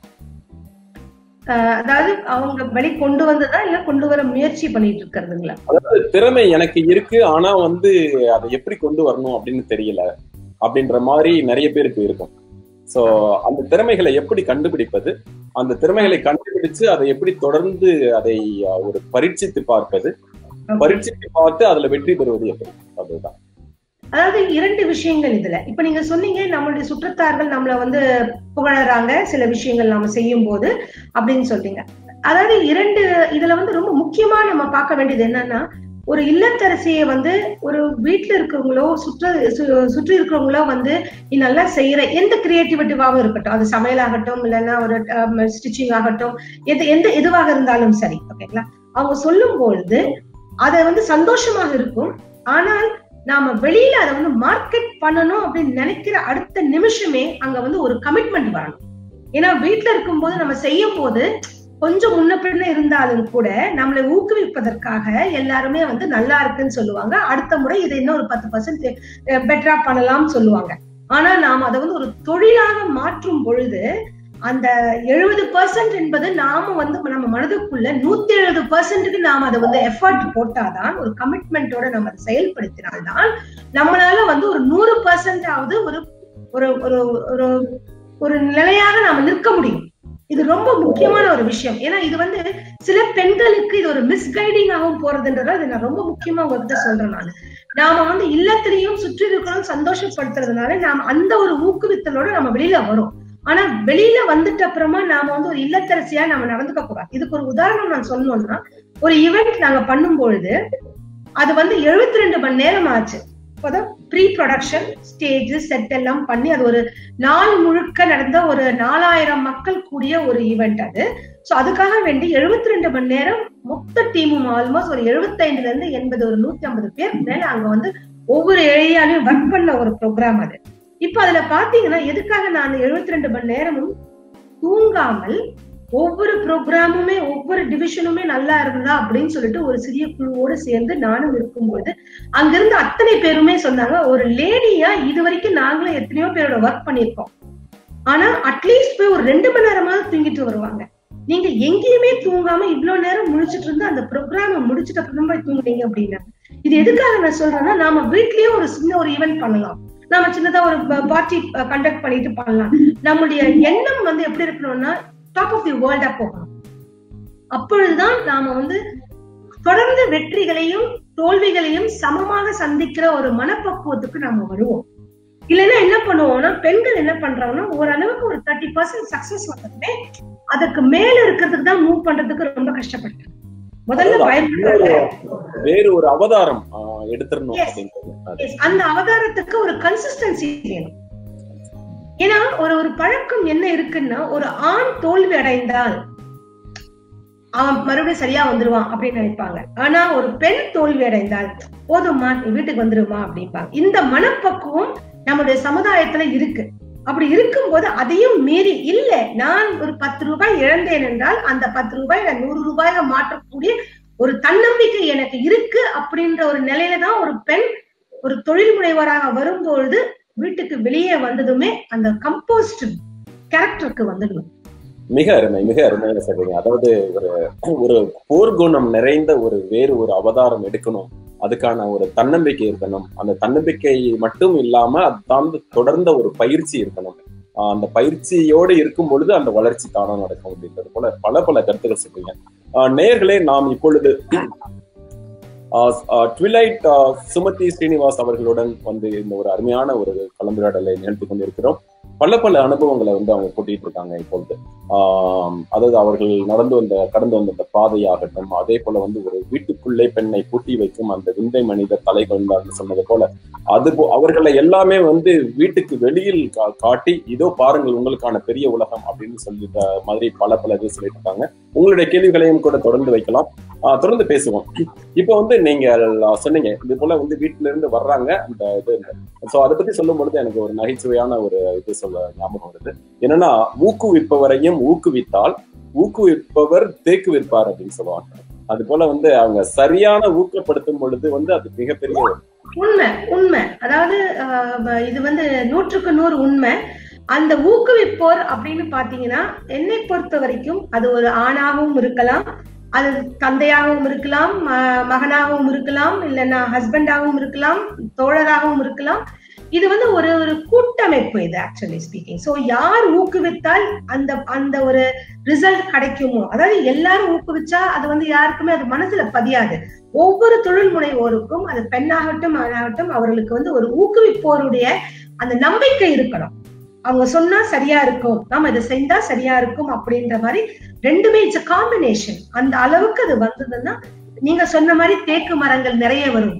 அதாவது அவங்க வெளி கொண்டு வந்ததா இல்ல கொண்டு வர முயற்சி பண்ணிட்டு இருக்கிறதுங்களா அதாவது திறமை எனக்கு இருக்கு ஆனா வந்து அதை எப்படி கொண்டு வரணும் அப்படின்னு தெரியல அப்படின்ற மாதிரி நிறைய பேருக்கு இருக்கும் சோ அந்த திறமைகளை எப்படி கண்டுபிடிப்பது அந்த திறமைகளை கண்டுபிடிச்சு அதை எப்படி தொடர்ந்து அதை ஒரு பரீட்சித்து பார்ப்பது பரீட்சித்து பார்த்து அதுல வெற்றி பெறுவது எப்படி அதுதான் அதாவது இரண்டு விஷயங்கள் இதுல இப்ப நீங்க சொன்னீங்க நம்மளுடைய சுற்றத்தார்கள் நம்மள வந்து புகழறாங்க சில விஷயங்கள் நாம செய்யும் போது அப்படின்னு சொல்றீங்க அதாவது இரண்டு இதுல வந்து ரொம்ப முக்கியமா நம்ம பார்க்க வேண்டியது என்னன்னா ஒரு இல்லத்தரசியை வந்து ஒரு வீட்டுல இருக்கிறவங்களோ சுற்ற சுற்றி இருக்கிறவங்களோ வந்து நீ நல்லா செய்யற எந்த கிரியேட்டிவிட்டிவாகவும் இருக்கட்டும் அது சமையலாகட்டும் இல்லைன்னா ஒரு ஸ்டிச்சிங் ஆகட்டும் எது எந்த எதுவாக இருந்தாலும் சரி ஓகேங்களா அவங்க சொல்லும் பொழுது அதை வந்து சந்தோஷமாக இருக்கும் ஆனால் நாம வெளியில அதை வந்து மார்க்கெட் பண்ணணும் அப்படின்னு நினைக்கிற அடுத்த நிமிஷமே அங்க வந்து ஒரு கமிட்மெண்ட் வரணும் ஏன்னா வீட்டுல இருக்கும்போது நம்ம செய்யும் போது கொஞ்சம் முன்ன பின்ன இருந்தாலும் கூட நம்மளை ஊக்குவிப்பதற்காக எல்லாருமே வந்து நல்லா இருக்குன்னு சொல்லுவாங்க அடுத்த முறை இதை இன்னும் ஒரு பத்து பர்சன்ட் பெட்டரா பண்ணலாம்னு சொல்லுவாங்க ஆனா நாம் அதை வந்து ஒரு தொழிலாக மாற்றும் பொழுது அந்த எழுபது பர்சன்ட் என்பது நாம வந்து நம்ம மனதுக்குள்ள நூத்தி எழுபது பர்சன்ட்டுக்கு நாம அதை வந்து எஃபர்ட் போட்டாதான் ஒரு கமிட்மெண்டோட நம்ம அதை செயல்படுத்தினால்தான் நம்மளால வந்து ஒரு நூறு பர்சன்ட் ஆவது ஒரு ஒரு ஒரு ஒரு ஒரு நிலையாக நாம நிற்க முடியும் இது ரொம்ப முக்கியமான ஒரு விஷயம் ஏன்னா இது வந்து சில பெண்களுக்கு இது ஒரு மிஸ்கைடிங்காகவும் போறதுன்றத இது நான் ரொம்ப முக்கியமா உங்ககிட்ட சொல்றேன் நான் நாம வந்து இல்லத்திலையும் சுற்றி இருக்கிறோம் சந்தோஷப்படுத்துறதுனால நாம அந்த ஒரு ஊக்குவித்தலோட நம்ம வெளியில வரும் ஆனா வெளியில வந்துட்ட அப்புறமா நாம வந்து ஒரு இல்லத்தரசியா நம்ம நடந்துக்க கூடாது இதுக்கு ஒரு உதாரணம் நான் சொல்லணும்னா ஒரு ஈவெண்ட் நாங்க பண்ணும் பொழுது அது வந்து எழுபத்தி ரெண்டு மணி நேரம் ஆச்சு இப்போதான் ப்ரீ ப்ரொடக்ஷன் ஸ்டேஜ் செட் எல்லாம் பண்ணி அது ஒரு நாள் முழுக்க நடந்த ஒரு நாலாயிரம் மக்கள் கூடிய ஒரு ஈவெண்ட் அது ஸோ அதுக்காக வேண்டி எழுபத்தி ரெண்டு மணி நேரம் மொத்த டீமும் ஆல்மோஸ்ட் ஒரு எழுபத்தைந்துல இருந்து எண்பது ஒரு நூத்தி ஐம்பது பேர் மேல அங்க வந்து ஒவ்வொரு ஏரியாலையும் ஒர்க் பண்ண ஒரு ப்ரோக்ராம் அது இப்ப அதுல பாத்தீங்கன்னா எதுக்காக நான் எழுபத்தி ரெண்டு மணி நேரமும் தூங்காமல் ஒவ்வொரு ப்ரோக்ராமுமே ஒவ்வொரு டிவிஷனுமே நல்லா இருந்தா அப்படின்னு சொல்லிட்டு ஒரு சிறிய குழுவோடு சேர்ந்து நானும் இருக்கும்போது அங்கிருந்து அத்தனை பேருமே சொன்னாங்க ஒரு லேடியா இது வரைக்கும் நாங்களும் எத்தனையோ பேரோட ஒர்க் பண்ணிருக்கோம் ஆனா அட்லீஸ்ட் போய் ஒரு ரெண்டு மணி நேரமாவது தூங்கிட்டு வருவாங்க நீங்க எங்கேயுமே தூங்காம இவ்வளவு நேரம் முடிச்சிட்டு இருந்து அந்த ப்ரோக்ராம முடிச்சிட்டு அப்புறம் போய் தூங்குறீங்க அப்படின்னா இது எதுக்காக நான் சொல்றேன்னா நாம வீட்லயே ஒரு சின்ன ஒரு ஈவெண்ட் பண்ணலாம் நாம சின்னதா ஒரு பார்ட்டி கண்டக்ட் பண்ணிட்டு பண்ணலாம் நம்முடைய எண்ணம் வந்து எப்படி இருக்கணும்னா டாப் ஆஃப் தி வேர்ல்டா போகணும் அப்பொழுதுதான் நாம வந்து தொடர்ந்து வெற்றிகளையும் தோல்விகளையும் சமமாக சந்திக்கிற ஒரு மனப்பக்குவத்துக்கு நம்ம வருவோம் இல்லைன்னா என்ன பண்ணுவோம்னா பெண்கள் என்ன பண்றாங்கன்னா ஓரளவுக்கு ஒரு தேர்ட்டி பர்சன்ட் சக்சஸ் வந்ததுமே அதுக்கு மேல இருக்கிறதுக்கு தான் மூவ் பண்றதுக்கு ரொம்ப கஷ்டப்பட்டாங்க முதல்ல பயப்படுறாங்க வேறு ஒரு அவதாரம் ஆஹ், எடுத்துடணும் Yes. அப்படின்றது அது. Yes, அந்த அவதாரத்துக்கு ஒரு கன்சிஸ்டன்சி வேணும் ஏன்னா ஒரு ஒரு பழக்கம் என்ன இருக்குன்னா ஒரு ஆண் தோல்வி அடைந்தால் அவன் மறுபடியும் சரியா வந்துருவான் அப்படின்னு நினைப்பாங்க ஆனா ஒரு பெண் தோல்வி அடைந்தால் போதும்மா நீ வீட்டுக்கு வந்துருமா அப்படிம்பாங்க இந்த மனப்பக்குவம் நம்முடைய சமுதாயத்துல இருக்கு அப்படி இருக்கும்போது அதையும் மீறி இல்ல நான் ஒரு பத்து ரூபாய் இழந்தேன் என்றால் அந்த பத்து ரூபாய் நான் நூறு ரூபாயாக மாற்றக்கூடிய ஒரு தன்னம்பிக்கை எனக்கு இருக்கு அப்படின்ற ஒரு நிலையில தான் ஒரு பெண் ஒரு தொழில் முனைவராக வரும்பொழுது வீட்டுக்கு வெளியே வந்ததுமே அந்த கம்போஸ்ட் கேரக்டருக்கு வந்துடணும் மிக அருமை மிக அருமையான சொல்றீங்க அதாவது ஒரு ஒரு போர்க்குணம் நிறைந்த ஒரு வேறு ஒரு அவதாரம் எடுக்கணும் அதுக்கான ஒரு தன்னம்பிக்கை இருக்கணும் அந்த தன்னம்பிக்கை மட்டும் இல்லாம அது சார்ந்து தொடர்ந்த ஒரு பயிற்சி இருக்கணும் ஆஹ் அந்த பயிற்சியோடு இருக்கும் பொழுது அந்த வளர்ச்சி தானா நடக்கும் அப்படின்றது போல பல பல கருத்துக்கள் சொல்றீங்க ஆஹ் நேயர்களே நாம் இப்பொழுது ட்விலைட் சுமதி ஸ்ரீனிவாஸ் அவர்களுடன் வந்து இந்த ஒரு அருமையான ஒரு கலந்துரையாடலை நிகழ்த்தி கொண்டிருக்கிறோம் பல பல அனுபவங்களை வந்து அவங்க கூட்டிட்டு இருக்காங்க இப்பொழுது ஆஹ் அதாவது அவர்கள் நடந்து வந்த கடந்து வந்த அந்த பாதையாகட்டும் அதே போல வந்து ஒரு வீட்டுக்குள்ளே பெண்ணை பூட்டி வைக்கும் அந்த விந்தை மனிதர் தலை கொண்டார்னு சொன்னது போல அது போ- அவர்களை எல்லாமே வந்து வீட்டுக்கு வெளியில் கா- காட்டி இதோ பாருங்கள் உங்களுக்கான பெரிய உலகம் அப்படின்னு சொல்லிட்ட மாதிரி பல பல இது சொல்லிட்டு இருக்காங்க உங்களுடைய கேள்விகளையும் கூட தொடர்ந்து வைக்கலாம் ஆஹ் தொடர்ந்து பேசுவோம் இப்போ வந்து நீங்க சொன்னீங்க இது போல வந்து வீட்டுல இருந்து வர்றாங்க அந்த இது சோ அதை பத்தி சொல்லும் பொழுது எனக்கு ஒரு நகைச்சுவையான ஒரு இது சொல்ல ஞாபகம் வருது என்னன்னா ஊக்குவிப்பவரையும் ஊக்குவித்தால் ஊக்குவிப்பவர் தேக்கு விற்பார் அப்படின்னு சொல்லுவாங்க அது போல வந்து அவங்க சரியான ஊக்கப்படுத்தும் பொழுது வந்து அது மிகப்பெரிய ஒரு உண்மை உண்மை அதாவது ஆஹ், இது வந்து நூற்றுக்கு நூறு உண்மை அந்த ஊக்குவிப்போர் அப்படின்னு பாத்தீங்கன்னா என்னை பொறுத்த வரைக்கும் அது ஒரு ஆணாகவும் இருக்கலாம் அது தந்தையாகவும் இருக்கலாம் ம- மகனாகவும் இருக்கலாம் இல்லைன்னா ஹஸ்பண்டாகவும் இருக்கலாம் தோழராகவும் இருக்கலாம் இது வந்து ஒரு ஒரு கூட்டமைப்பு இது ஆக்சுவலி ஸ்பீக்கிங் சோ யார் ஊக்குவித்தால் அந்த அந்த ஒரு ரிசல்ட் கிடைக்குமோ அதாவது எல்லாரும் ஊக்குவிச்சா அது வந்து யாருக்குமே அது மனசுல பதியாது ஒவ்வொரு தொழில் முனைவோருக்கும் அது பெண்ணாகட்டும் ஆணாகட்டும் அவர்களுக்கு வந்து ஒரு ஊக்குவிப்போருடைய அந்த நம்பிக்கை இருக்கணும் அவங்க சொன்னா சரியா இருக்கும் நாம இதை செஞ்சா சரியா இருக்கும் அப்படின்ற மாதிரி ரெண்டுமே இட்ஸ் காம்பினேஷன் அந்த அளவுக்கு அது வந்ததுன்னா நீங்க சொன்ன மாதிரி தேக்கு மரங்கள் நிறைய வரும்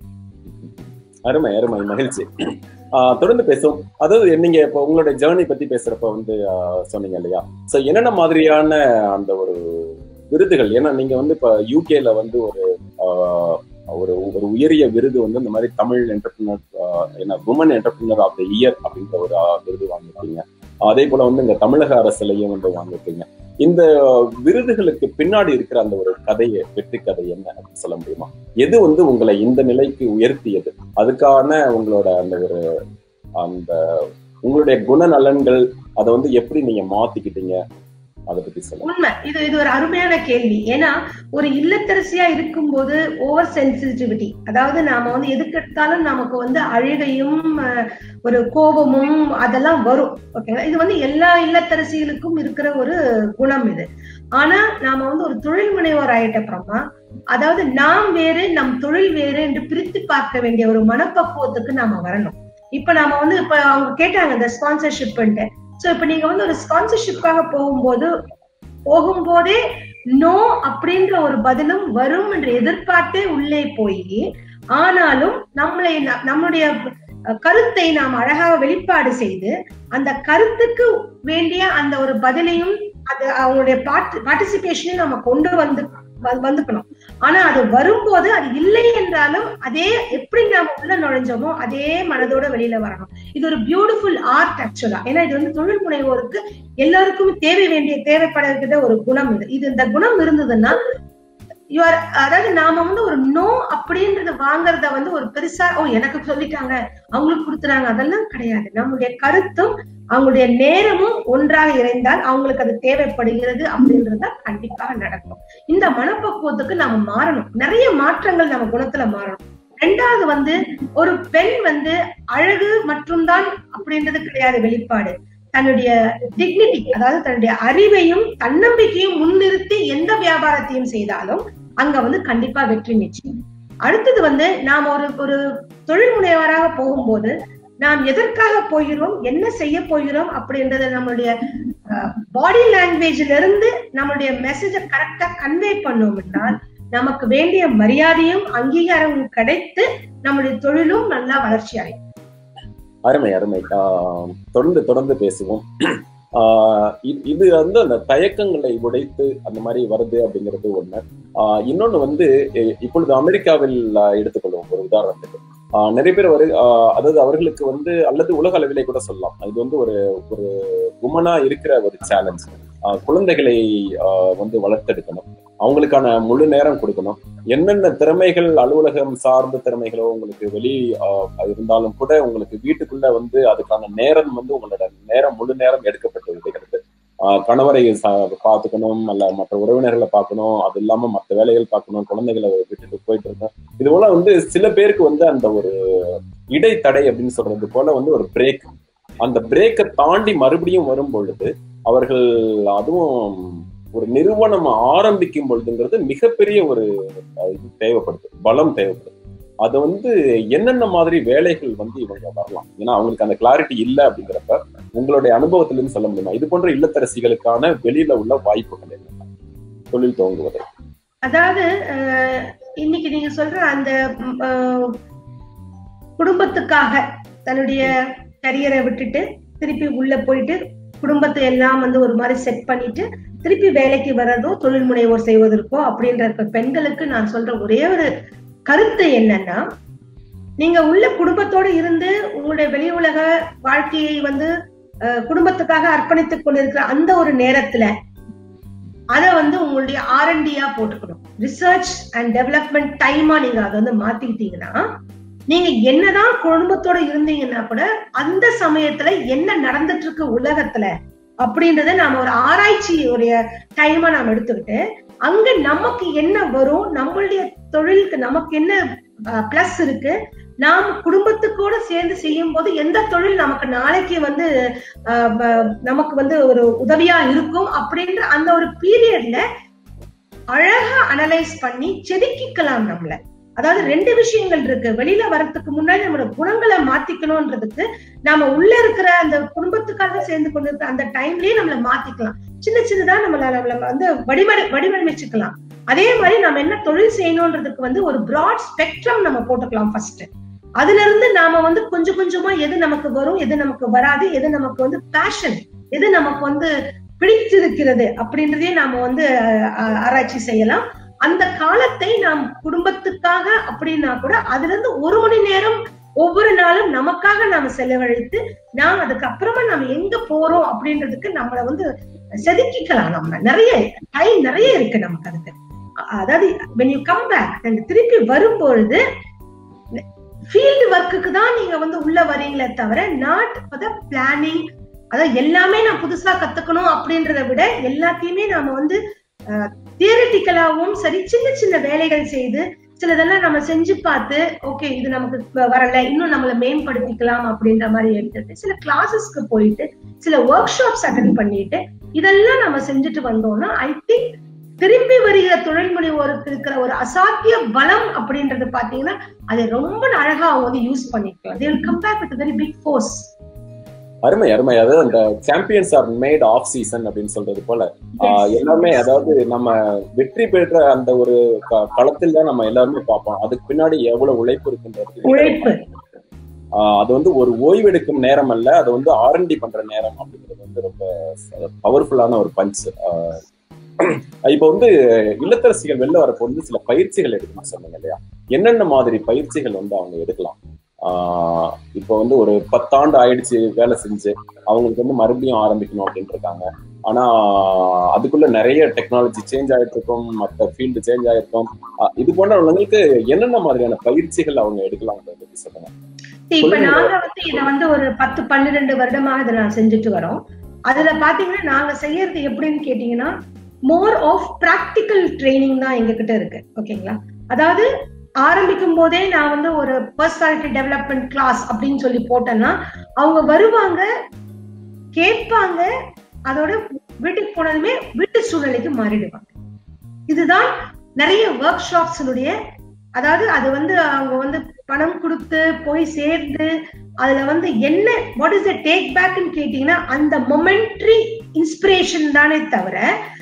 அருமை அருமை மகிழ்ச்சி ஆஹ் தொடர்ந்து பேசுவோம் அதாவது நீங்க இப்போ உங்களுடைய ஜேர்னி பத்தி பேசுறப்ப வந்து ஆஹ் சொன்னீங்க இல்லையா சோ என்னென்ன மாதிரியான அந்த ஒரு விருதுகள் ஏன்னா நீங்க வந்து இப்ப யூகேல வந்து ஒரு ஆஹ், ஒரு ஒரு உயரிய விருது வந்து இந்த மாதிரி தமிழ் என்டர்பிரினர் என்ன woman entrepreneur of the year அப்படின்ற ஒரு ஆஹ், விருது வாங்கியிருக்கீங்க அதே போல வந்து இந்த தமிழக அரசுலையும் வந்து வாங்கியிருக்கீங்க இந்த விருதுகளுக்கு பின்னாடி இருக்கிற அந்த ஒரு கதையை வெற்றி கதை என்ன அப்படின்னு சொல்ல முடியுமா எது வந்து உங்களை இந்த நிலைக்கு உயர்த்தியது அதுக்கான உங்களோட அந்த ஒரு அந்த உங்களுடைய குணநலன்கள் அதை வந்து எப்படி நீங்க மாத்திக்கிட்டீங்க அதை பத்தி சொல்லுங்க உண்மை இது இது ஒரு அருமையான கேள்வி ஏன்னா ஒரு இல்லத்தரசியா இருக்கும்போது ஓவர் சென்சிட்டிவிட்டி அதாவது நாம வந்து எதுக்கு எடுத்தாலும் நமக்கு வந்து அழுகையும் அஹ், ஒரு கோபமும் அதெல்லாம் வரும் ஓகேங்களா இது வந்து எல்லா இல்லத்தரசிகளுக்கும் இருக்கிற ஒரு குணம் இது ஆனா நாம வந்து ஒரு தொழில் முனைவோர் ஆயிட்ட அப்புறமா அதாவது நாம் வேறு நம் தொழில் வேறு என்று பிரித்து பார்க்க வேண்டிய ஒரு மனப்பக்குவத்துக்கு நாம வரணும் இப்ப நாம வந்து இப்ப அவங்க கேட்டாங்க இந்த ஸ்பான்சர்ஷிப்ன்ட்டு சோ இப்ப நீங்க வந்து ஒரு ஸ்பான்சர்ஷிப்காக போகும்போது போகும்போதே நோ அப்படின்ற ஒரு பதிலும் வரும் என்று எதிர்பார்த்தே உள்ளே போய் ஆனாலும் நம்மளை ந- நம்முடைய அஹ், கருத்தை நாம் அழகாக வெளிப்பாடு செய்து அந்த கருத்துக்கு வேண்டிய அந்த ஒரு பதிலையும் அது அவங்களுடைய பார்ட்டிசிபேஷனையும் நம்ம கொண்டு வந்து வ- வந்துக்கணும் ஆனா அது வரும்போது அது இல்லை என்றாலும் அதே எப்படி நாம உள்ள நுழைஞ்சோமோ அதே மனதோட வெளியில வரணும் இது ஒரு பியூட்டிஃபுல் ஆர்ட் ஆக்சுவலா ஏன்னா இது வந்து தொழில் முனைவோருக்கு எல்லாருக்கும் தேவை வேண்டிய தேவைப்படுகிற ஒரு குணம் இது இது இந்த குணம் இருந்ததுன்னா you are அதாவது நாம வந்து ஒரு நோ அப்படின்றத வாங்குறத வந்து ஒரு பெருசா ஓ எனக்கு சொல்லிட்டாங்க அவங்களுக்கு கொடுத்துறாங்க அதெல்லாம் கிடையாது நம்மளுடைய கருத்தும் அவங்களுடைய நேரமும் ஒன்றாக இணைந்தால் அவங்களுக்கு அது தேவைப்படுகிறது அப்படின்றத கண்டிப்பாக நடக்கும் இந்த மனப்பக்குவத்துக்கு நாம மாறணும் நிறைய மாற்றங்கள் நம்ம குணத்துல மாறணும் ரெண்டாவது வந்து ஒரு பெண் வந்து அழகு மட்டும்தான் அப்படின்றது கிடையாது வெளிப்பாடு தன்னுடைய டிக்னிட்டி அதாவது தன்னுடைய அறிவையும் தன்னம்பிக்கையும் முன்னிறுத்தி எந்த வியாபாரத்தையும் செய்தாலும் அங்க வந்து கண்டிப்பா வெற்றி நிச்சயம் அடுத்தது வந்து நாம ஒரு ஒரு தொழில் முனைவராக போகும்போது நாம் எதற்காக போகிறோம் என்ன செய்ய போகிறோம் அப்படின்றத நம்மளுடைய பாடி லாங்குவேஜ்ல இருந்து நம்மளுடைய மெசேஜை கரெக்டா கன்வே பண்ணோம் என்றால் நமக்கு வேண்டிய மரியாதையும் அங்கீகாரமும் கிடைத்து நம்மளுடைய தொழிலும் நல்லா வளர்ச்சி அடையும் அருமை அருமை ஆஹ் தொடர்ந்து தொடர்ந்து பேசுவோம் ஆஹ் இ- இது வந்து அந்த தயக்கங்களை உடைத்து அந்த மாதிரி வருது அப்படிங்கிறது ஒண்ணு ஆஹ் இன்னொன்னு வந்து இ- இப்பொழுது அமெரிக்காவில் ஆஹ் எடுத்துக்கொள்வோம் ஒரு உதாரணத்துக்கு ஆஹ் நிறைய பேர் வரு ஆஹ் அதாவது அவர்களுக்கு வந்து அல்லது உலக அளவிலே கூட சொல்லலாம் இது வந்து ஒரு ஒரு உமனா இருக்கிற ஒரு சேலஞ்ச் குழந்தைகளை ஆஹ் வந்து வளர்த்தெடுக்கணும் அவங்களுக்கான முழு நேரம் கொடுக்கணும் என்னென்ன திறமைகள் அலுவலகம் சார்ந்த திறமைகளோ உங்களுக்கு வெளி ஆஹ் இருந்தாலும் கூட உங்களுக்கு வீட்டுக்குள்ள வந்து அதுக்கான நேரம் வந்து உங்களோட நேரம் முழு நேரம் எடுக்கப்பட்டு விடுகிறது ஆஹ் கணவரை ச- பார்த்துக்கணும் அல்ல மற்ற உறவினர்களை பார்க்கணும் அது இல்லாம மற்ற வேலைகள் பார்க்கணும் குழந்தைகளை விட்டுட்டு போயிட்டு இருக்கணும் இது போல வந்து சில பேருக்கு வந்து அந்த ஒரு இடைத்தடை அப்படின்னு சொல்றது போல வந்து ஒரு பிரேக் அந்த பிரேக்கை தாண்டி மறுபடியும் வரும் பொழுது அவர்கள் அதுவும் ஒரு நிறுவனம் ஆரம்பிக்கும் பொழுதுங்கிறது மிகப்பெரிய ஒரு அஹ், இது தேவைப்படுது பலம் தேவைப்படுது அது வந்து என்னென்ன மாதிரி வேலைகள் வந்து இவங்க வரலாம் ஏன்னா அவங்களுக்கு அந்த கிளாரிட்டி இல்லை அப்படிங்கிறப்ப உங்களுடைய அனுபவத்திலிருந்து சொல்ல முடியுமா இது போன்ற இல்லத்தரசிகளுக்கான வெளியில உள்ள வாய்ப்புகள் என்ன தொழில் துவங்குவது அதாவது அஹ், இன்னைக்கு நீங்க சொல்ற அந்த ம், அஹ், குடும்பத்துக்காக தன்னுடைய கரியரை விட்டுட்டு திருப்பி உள்ள போயிட்டு குடும்பத்தை எல்லாம் வந்து ஒரு மாதிரி செட் பண்ணிட்டு திருப்பி வேலைக்கு வர்றதோ தொழில் முனைவோர் செய்வதற்கோ அப்படின்ற இருக்க பெண்களுக்கு நான் சொல்ற ஒரே ஒரு கருத்து என்னன்னா நீங்க உள்ள குடும்பத்தோட இருந்து உங்களுடைய வெளி உலக வாழ்க்கையை வந்து அஹ், குடும்பத்துக்காக அர்ப்பணித்துக் கொண்டிருக்கிற அந்த ஒரு நேரத்துல அத வந்து உங்களுடைய ஆர்என்டியா போட்டுக்கணும் ரிசர்ச் அண்ட் டெவலப்மெண்ட் டைமா நீங்க அதை வந்து மாத்திக்கிட்டீங்கன்னா நீங்க என்னதான் குடும்பத்தோட இருந்தீங்கன்னா கூட அந்த சமயத்துல என்ன நடந்துட்டு இருக்கு உலகத்துல அப்படின்றத நாம ஒரு ஆராய்ச்சி உடைய டைமா நாம எடுத்துக்கிட்டு அங்க நமக்கு என்ன வரும் நம்மளுடைய தொழிலுக்கு நமக்கு என்ன பிளஸ் இருக்கு நாம் குடும்பத்துக்கூட சேர்ந்து செய்யும் போது எந்த தொழில் நமக்கு நாளைக்கு வந்து ஆஹ் ப- நமக்கு வந்து ஒரு உதவியா இருக்கும் அப்படின்ற அந்த ஒரு பீரியட்ல அழகா அனலைஸ் பண்ணி செதுக்கிக்கலாம் நம்மள அதாவது ரெண்டு விஷயங்கள் இருக்கு வெளியில வரதுக்கு முன்னாடி நம்மளோட குணங்களை மாத்திக்கணும்ன்றதுக்கு நாம உள்ள இருக்கிற அந்த குடும்பத்துக்காக சேர்ந்து கொண்டு இருக்கிற அந்த டைம்லயே நம்மள மாத்திக்கலாம் சின்ன சின்னதா நம்மள நம்மள வந்து வடிவடை வடிவமைச்சுக்கலாம் அதே மாதிரி நம்ம என்ன தொழில் செய்யணும்ன்றதுக்கு வந்து ஒரு பிராட் ஸ்பெக்ட்ரம் நம்ம போட்டுக்கலாம் ஃபர்ஸ்ட் அதுல இருந்து நாம வந்து கொஞ்சம் கொஞ்சமா எது நமக்கு வரும் எது நமக்கு வராது எது நமக்கு வந்து பேஷன் எது நமக்கு வந்து பிடித்திருக்கிறது அப்படின்றதே நாம வந்து அஹ், அஹ், ஆராய்ச்சி செய்யலாம் அந்த காலத்தை நாம் குடும்பத்துக்காக அப்படின்னா கூட அதுல இருந்து ஒரு மணி நேரம் ஒவ்வொரு நாளும் நமக்காக நாம செலவழித்து நாம் அதுக்கப்புறமா நாம எங்க போறோம் அப்படின்றதுக்கு நம்மள வந்து செதுக்கிக்கலாம் நம்ம நிறைய டைம் நிறைய இருக்கு நமக்கு அதுக்கு அ- அதாவது when you come back நீங்க திருப்பி வரும்பொழுது ஃபீல்டு ஒர்க்குக்கு தான் நீங்க வந்து உள்ள வரீங்களே தவிர நாட் ஃபார் த பிளானிங் அதாவது எல்லாமே நான் புதுசா கத்துக்கணும் அப்படின்றத விட எல்லாத்தையுமே நாம வந்து தியரிட்டிக்கலாவும் சரி சின்ன சின்ன வேலைகள் செய்து சிலதெல்லாம் நம்ம செஞ்சு பார்த்து ஓகே இது நமக்கு வ- வரல இன்னும் நம்மளை மேம்படுத்திக்கலாம் அப்படின்ற மாதிரி எடுத்துட்டு சில கிளாஸஸ்க்கு போயிட்டு சில ஒர்க் ஷாப்ஸ் அட்டன் பண்ணிட்டு இதெல்லாம் நம்ம செஞ்சுட்டு வந்தோம்னா ஐ திங்க் திரும்பி வருகிற தொழில் முனைவோருக்கு இருக்கிற ஒரு அசாத்திய பலம் அப்படின்றது பாத்தீங்கன்னா அதை ரொம்ப அழகா அவங்க வந்து யூஸ் பண்ணிக்கலாம் they will come back with a very big force அருமை அருமை அதாவது அந்த champions are made off season அப்படின்னு சொல்றது போல ஆஹ் எல்லாமே அதாவது நம்ம வெற்றி பெற்ற அந்த ஒரு க- களத்தில் தான் நம்ம எல்லாருமே பார்ப்போம் அதுக்கு பின்னாடி எவ்வளவு உழைப்பு இருக்குன்றது உழைப்பு ஆஹ் அது வந்து ஒரு ஓய்வெடுக்கும் நேரம் அல்ல அது வந்து ஆர்என்டி பண்ற நேரம் அப்படிங்கிறது வந்து ரொம்ப பவர்ஃபுல்லான ஒரு பஞ்ச் இப்போ வந்து இல்லத்தரசிகள் வெளில வரப்போ வந்து சில பயிற்சிகள் எடுக்கணும் சொன்னீங்க இல்லையா என்னென்ன மாதிரி பயிற்சிகள் வந்து அவங்க எடுக்கலாம் ஆஹ் இப்போ வந்து ஒரு பத்தாண்டு ஆயிடுச்சு வேலை செஞ்சு அவங்களுக்கு வந்து மறுபடியும் ஆரம்பிக்கணும் அப்படின்ட்டு இருக்காங்க ஆனா அதுக்குள்ள நிறைய டெக்னாலஜி சேஞ்ச் ஆயிட்டு இருக்கும் மற்ற ஃபீல்டு சேஞ்ச் ஆயிருக்கும் ஆஹ் இது போன்றவங்களுக்கு என்னென்ன மாதிரியான பயிற்சிகள் அவங்க எடுக்கலாம்ன்றத பத்தி சொல்லுங்க இப்ப சொல்லுங்க. நாங்க வந்து இத வந்து ஒரு பத்து பன்னிரெண்டு வருடமா இதை நான் செஞ்சுட்டு வரோம் அதுல பாத்தீங்கன்னா நாங்க செய்யறது எப்படின்னு கேட்டீங்கன்னா மோர் ஆஃப் பிராக்டிக்கல் ட்ரைனிங் தான் எங்க கிட்ட இருக்கு ஓகேங்களா அதாவது ஆரம்பிக்கும் போதே நான் வந்து ஒரு பர்சனாலிட்டி டெவலப்மெண்ட் கிளாஸ் அப்படின்னு சொல்லி போட்டேன்னா அவங்க வருவாங்க கேட்பாங்க அதோட வீட்டுக்கு போனதுமே வீட்டு சூழ்நிலைக்கு மாறிடுவாங்க இதுதான் நிறைய ஒர்க் ஷாப்ஸினுடைய அதாவது அது வந்து அவங்க வந்து பணம் கொடுத்து போய் சேர்ந்து அதுல வந்து என்ன வாட் இஸ் த டேக் பேக்னு கேட்டீங்கன்னா அந்த மொமெண்ட்ரி இன்ஸ்பிரேஷன் தானே தவிர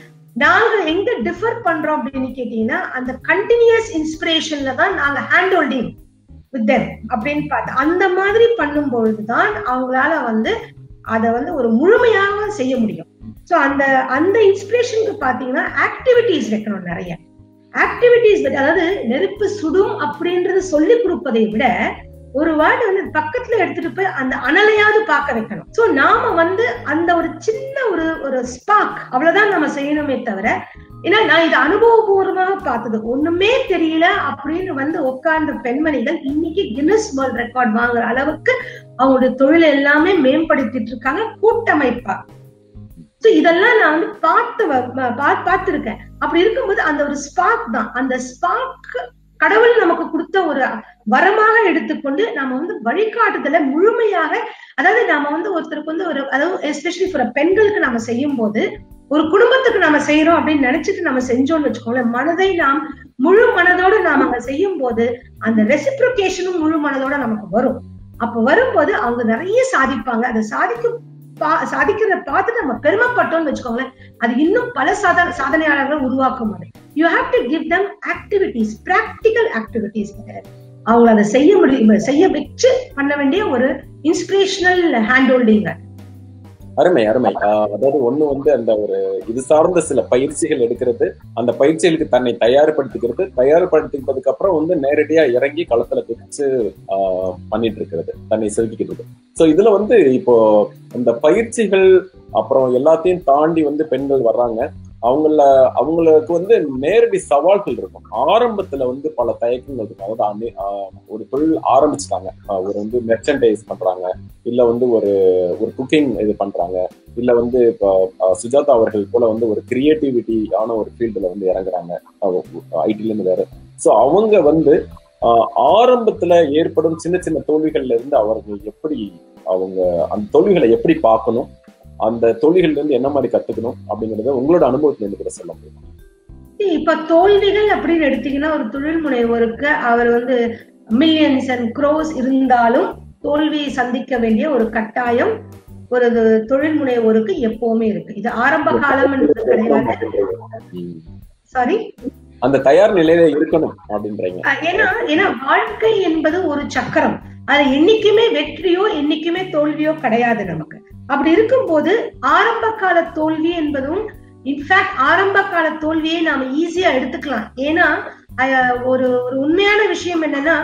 நாங்க எங்க டிஃபர் பண்றோம் அப்படின்னு கேட்டீங்கன்னா அந்த கண்டினியூஸ் இன்ஸ்பிரேஷன்ல தான் நாங்க ஹேண்ட் ஹோல்டிங் வித் தெம் அப்படின்னு பார்த்து அந்த மாதிரி பண்ணும் பொழுதுதான் அவங்களால வந்து அதை வந்து ஒரு முழுமையாக செய்ய முடியும் சோ அந்த அந்த இன்ஸ்பிரேஷனுக்கு பாத்தீங்கன்னா ஆக்டிவிட்டிஸ் வைக்கணும் நிறைய ஆக்டிவிட்டிஸ் அதாவது நெருப்பு சுடும் அப்படின்றது சொல்லி கொடுப்பதை விட ஒரு வார்டு வந்து பக்கத்துல எடுத்துட்டு போய் அந்த அனலையாவது பார்க்க வைக்கணும் சோ நாம வந்து அந்த ஒரு சின்ன ஒரு ஒரு ஸ்பார்க் அவ்வளவுதான் நம்ம செய்யணுமே தவிர ஏன்னா நான் இது அனுபவபூர்வமாக பார்த்தது ஒண்ணுமே தெரியல அப்படின்னு வந்து உட்கார்ந்த பெண்மணிகள் இன்னைக்கு கின்னஸ் வேர்ல்ட் ரெக்கார்ட் வாங்குற அளவுக்கு அவங்களுடைய தொழில் எல்லாமே மேம்படுத்திட்டு இருக்காங்க கூட்டமைப்பா சோ இதெல்லாம் நான் வந்து பார்த்து பார்த்திருக்கேன் அப்படி இருக்கும்போது அந்த ஒரு ஸ்பார்க் தான் அந்த ஸ்பார்க் கடவுள் நமக்கு கொடுத்த ஒரு வரமாக எடுத்துக்கொண்டு நாம வந்து வழிகாட்டுதல முழுமையாக அதாவது நாம வந்து ஒருத்தருக்கு வந்து ஒரு அதாவது எஸ்பெஷலி ஃபார் பெண்களுக்கு நாம செய்யும் போது ஒரு குடும்பத்துக்கு நாம செய்யறோம் அப்படின்னு நினைச்சிட்டு நம்ம செஞ்சோம்னு வச்சுக்கோங்களேன் மனதை நாம் முழு மனதோடு நாம அங்க செய்யும் போது அந்த ரெசிப்ரிகேஷனும் முழு மனதோட நமக்கு வரும் அப்ப வரும்போது அவங்க நிறைய சாதிப்பாங்க அதை சாதிக்கும் சாதிக்கிறத பார்த்து நம்ம பெருமைப்பட்டோம்னு வச்சுக்கோங்களேன் அது இன்னும் பல சாத சாதனையாளர்கள் உருவாக்கும் அது you have to give them activities practical activities அவங்க அதை செய்ய முடியும் செய்ய வச்சு பண்ண வேண்டிய ஒரு இன்ஸ்பிரேஷனல் ஹேண்ட் ஹோல்டிங் அருமை அருமை அதாவது ஒண்ணு வந்து அந்த ஒரு இது சார்ந்த சில பயிற்சிகள் எடுக்கிறது அந்த பயிற்சிகளுக்கு தன்னை தயார்படுத்திக்கிறது தயார்படுத்திக்கிறதுக்கு அப்புறம் வந்து நேரடியா இறங்கி களத்துல பிடிச்சு ஆஹ் பண்ணிட்டு இருக்கிறது தன்னை செலுத்திக்கிறது சோ இதுல வந்து இப்போ இந்த பயிற்சிகள் அப்புறம் எல்லாத்தையும் தாண்டி வந்து பெண்கள் வர்றாங்க அவங்கள அவங்களுக்கு வந்து நேரடி சவால்கள் இருக்கும் ஆரம்பத்துல வந்து பல தயக்கங்கள் இருக்கும் அதாவது ஒரு தொழில் ஆரம்பிச்சுட்டாங்க ஒரு வந்து மெர்ச்சன்டைஸ் பண்றாங்க இல்ல வந்து ஒரு ஒரு குக்கிங் இது பண்றாங்க இல்ல வந்து இப்போ சுஜாதா அவர்கள் போல வந்து ஒரு கிரியேட்டிவிட்டியான ஒரு ஃபீல்டுல வந்து இறங்குறாங்க ஐடில இருந்து வேற ஸோ அவங்க வந்து ஆரம்பத்துல ஏற்படும் சின்ன சின்ன தோல்விகள்ல இருந்து அவர்கள் எப்படி அவங்க அந்த தோல்விகளை எப்படி பார்க்கணும் அந்த தொழில்கள்ல இருந்து என்ன மாதிரி கத்துக்கணும் அப்படிங்கறத உங்களோட அனுபவத்துல இருந்து கூட சொல்ல முடியும் இப்ப தோல்விகள் அப்படின்னு எடுத்தீங்கன்னா ஒரு தொழில் முனைவோருக்கு அவர் வந்து மில்லியன்ஸ் அண்ட் க்ரோஸ் இருந்தாலும் தோல்வியை சந்திக்க வேண்டிய ஒரு கட்டாயம் ஒரு தொழில் முனைவோருக்கு எப்பவுமே இருக்கு இது ஆரம்ப காலம் என்பது கிடையாது சாரி அந்த தயார் நிலையில இருக்கணும் அப்படின்றீங்க ஏன்னா ஏன்னா வாழ்க்கை என்பது ஒரு சக்கரம் அது என்னைக்குமே வெற்றியோ என்னைக்குமே தோல்வியோ கிடையாது நமக்கு அப்படி இருக்கும்போது ஆரம்ப கால தோல்வி என்பதும் இன்ஃபேக்ட் ஆரம்ப கால தோல்வியை நாம ஈஸியா எடுத்துக்கலாம் ஏன்னா ஒரு ஒரு உண்மையான விஷயம் என்னன்னா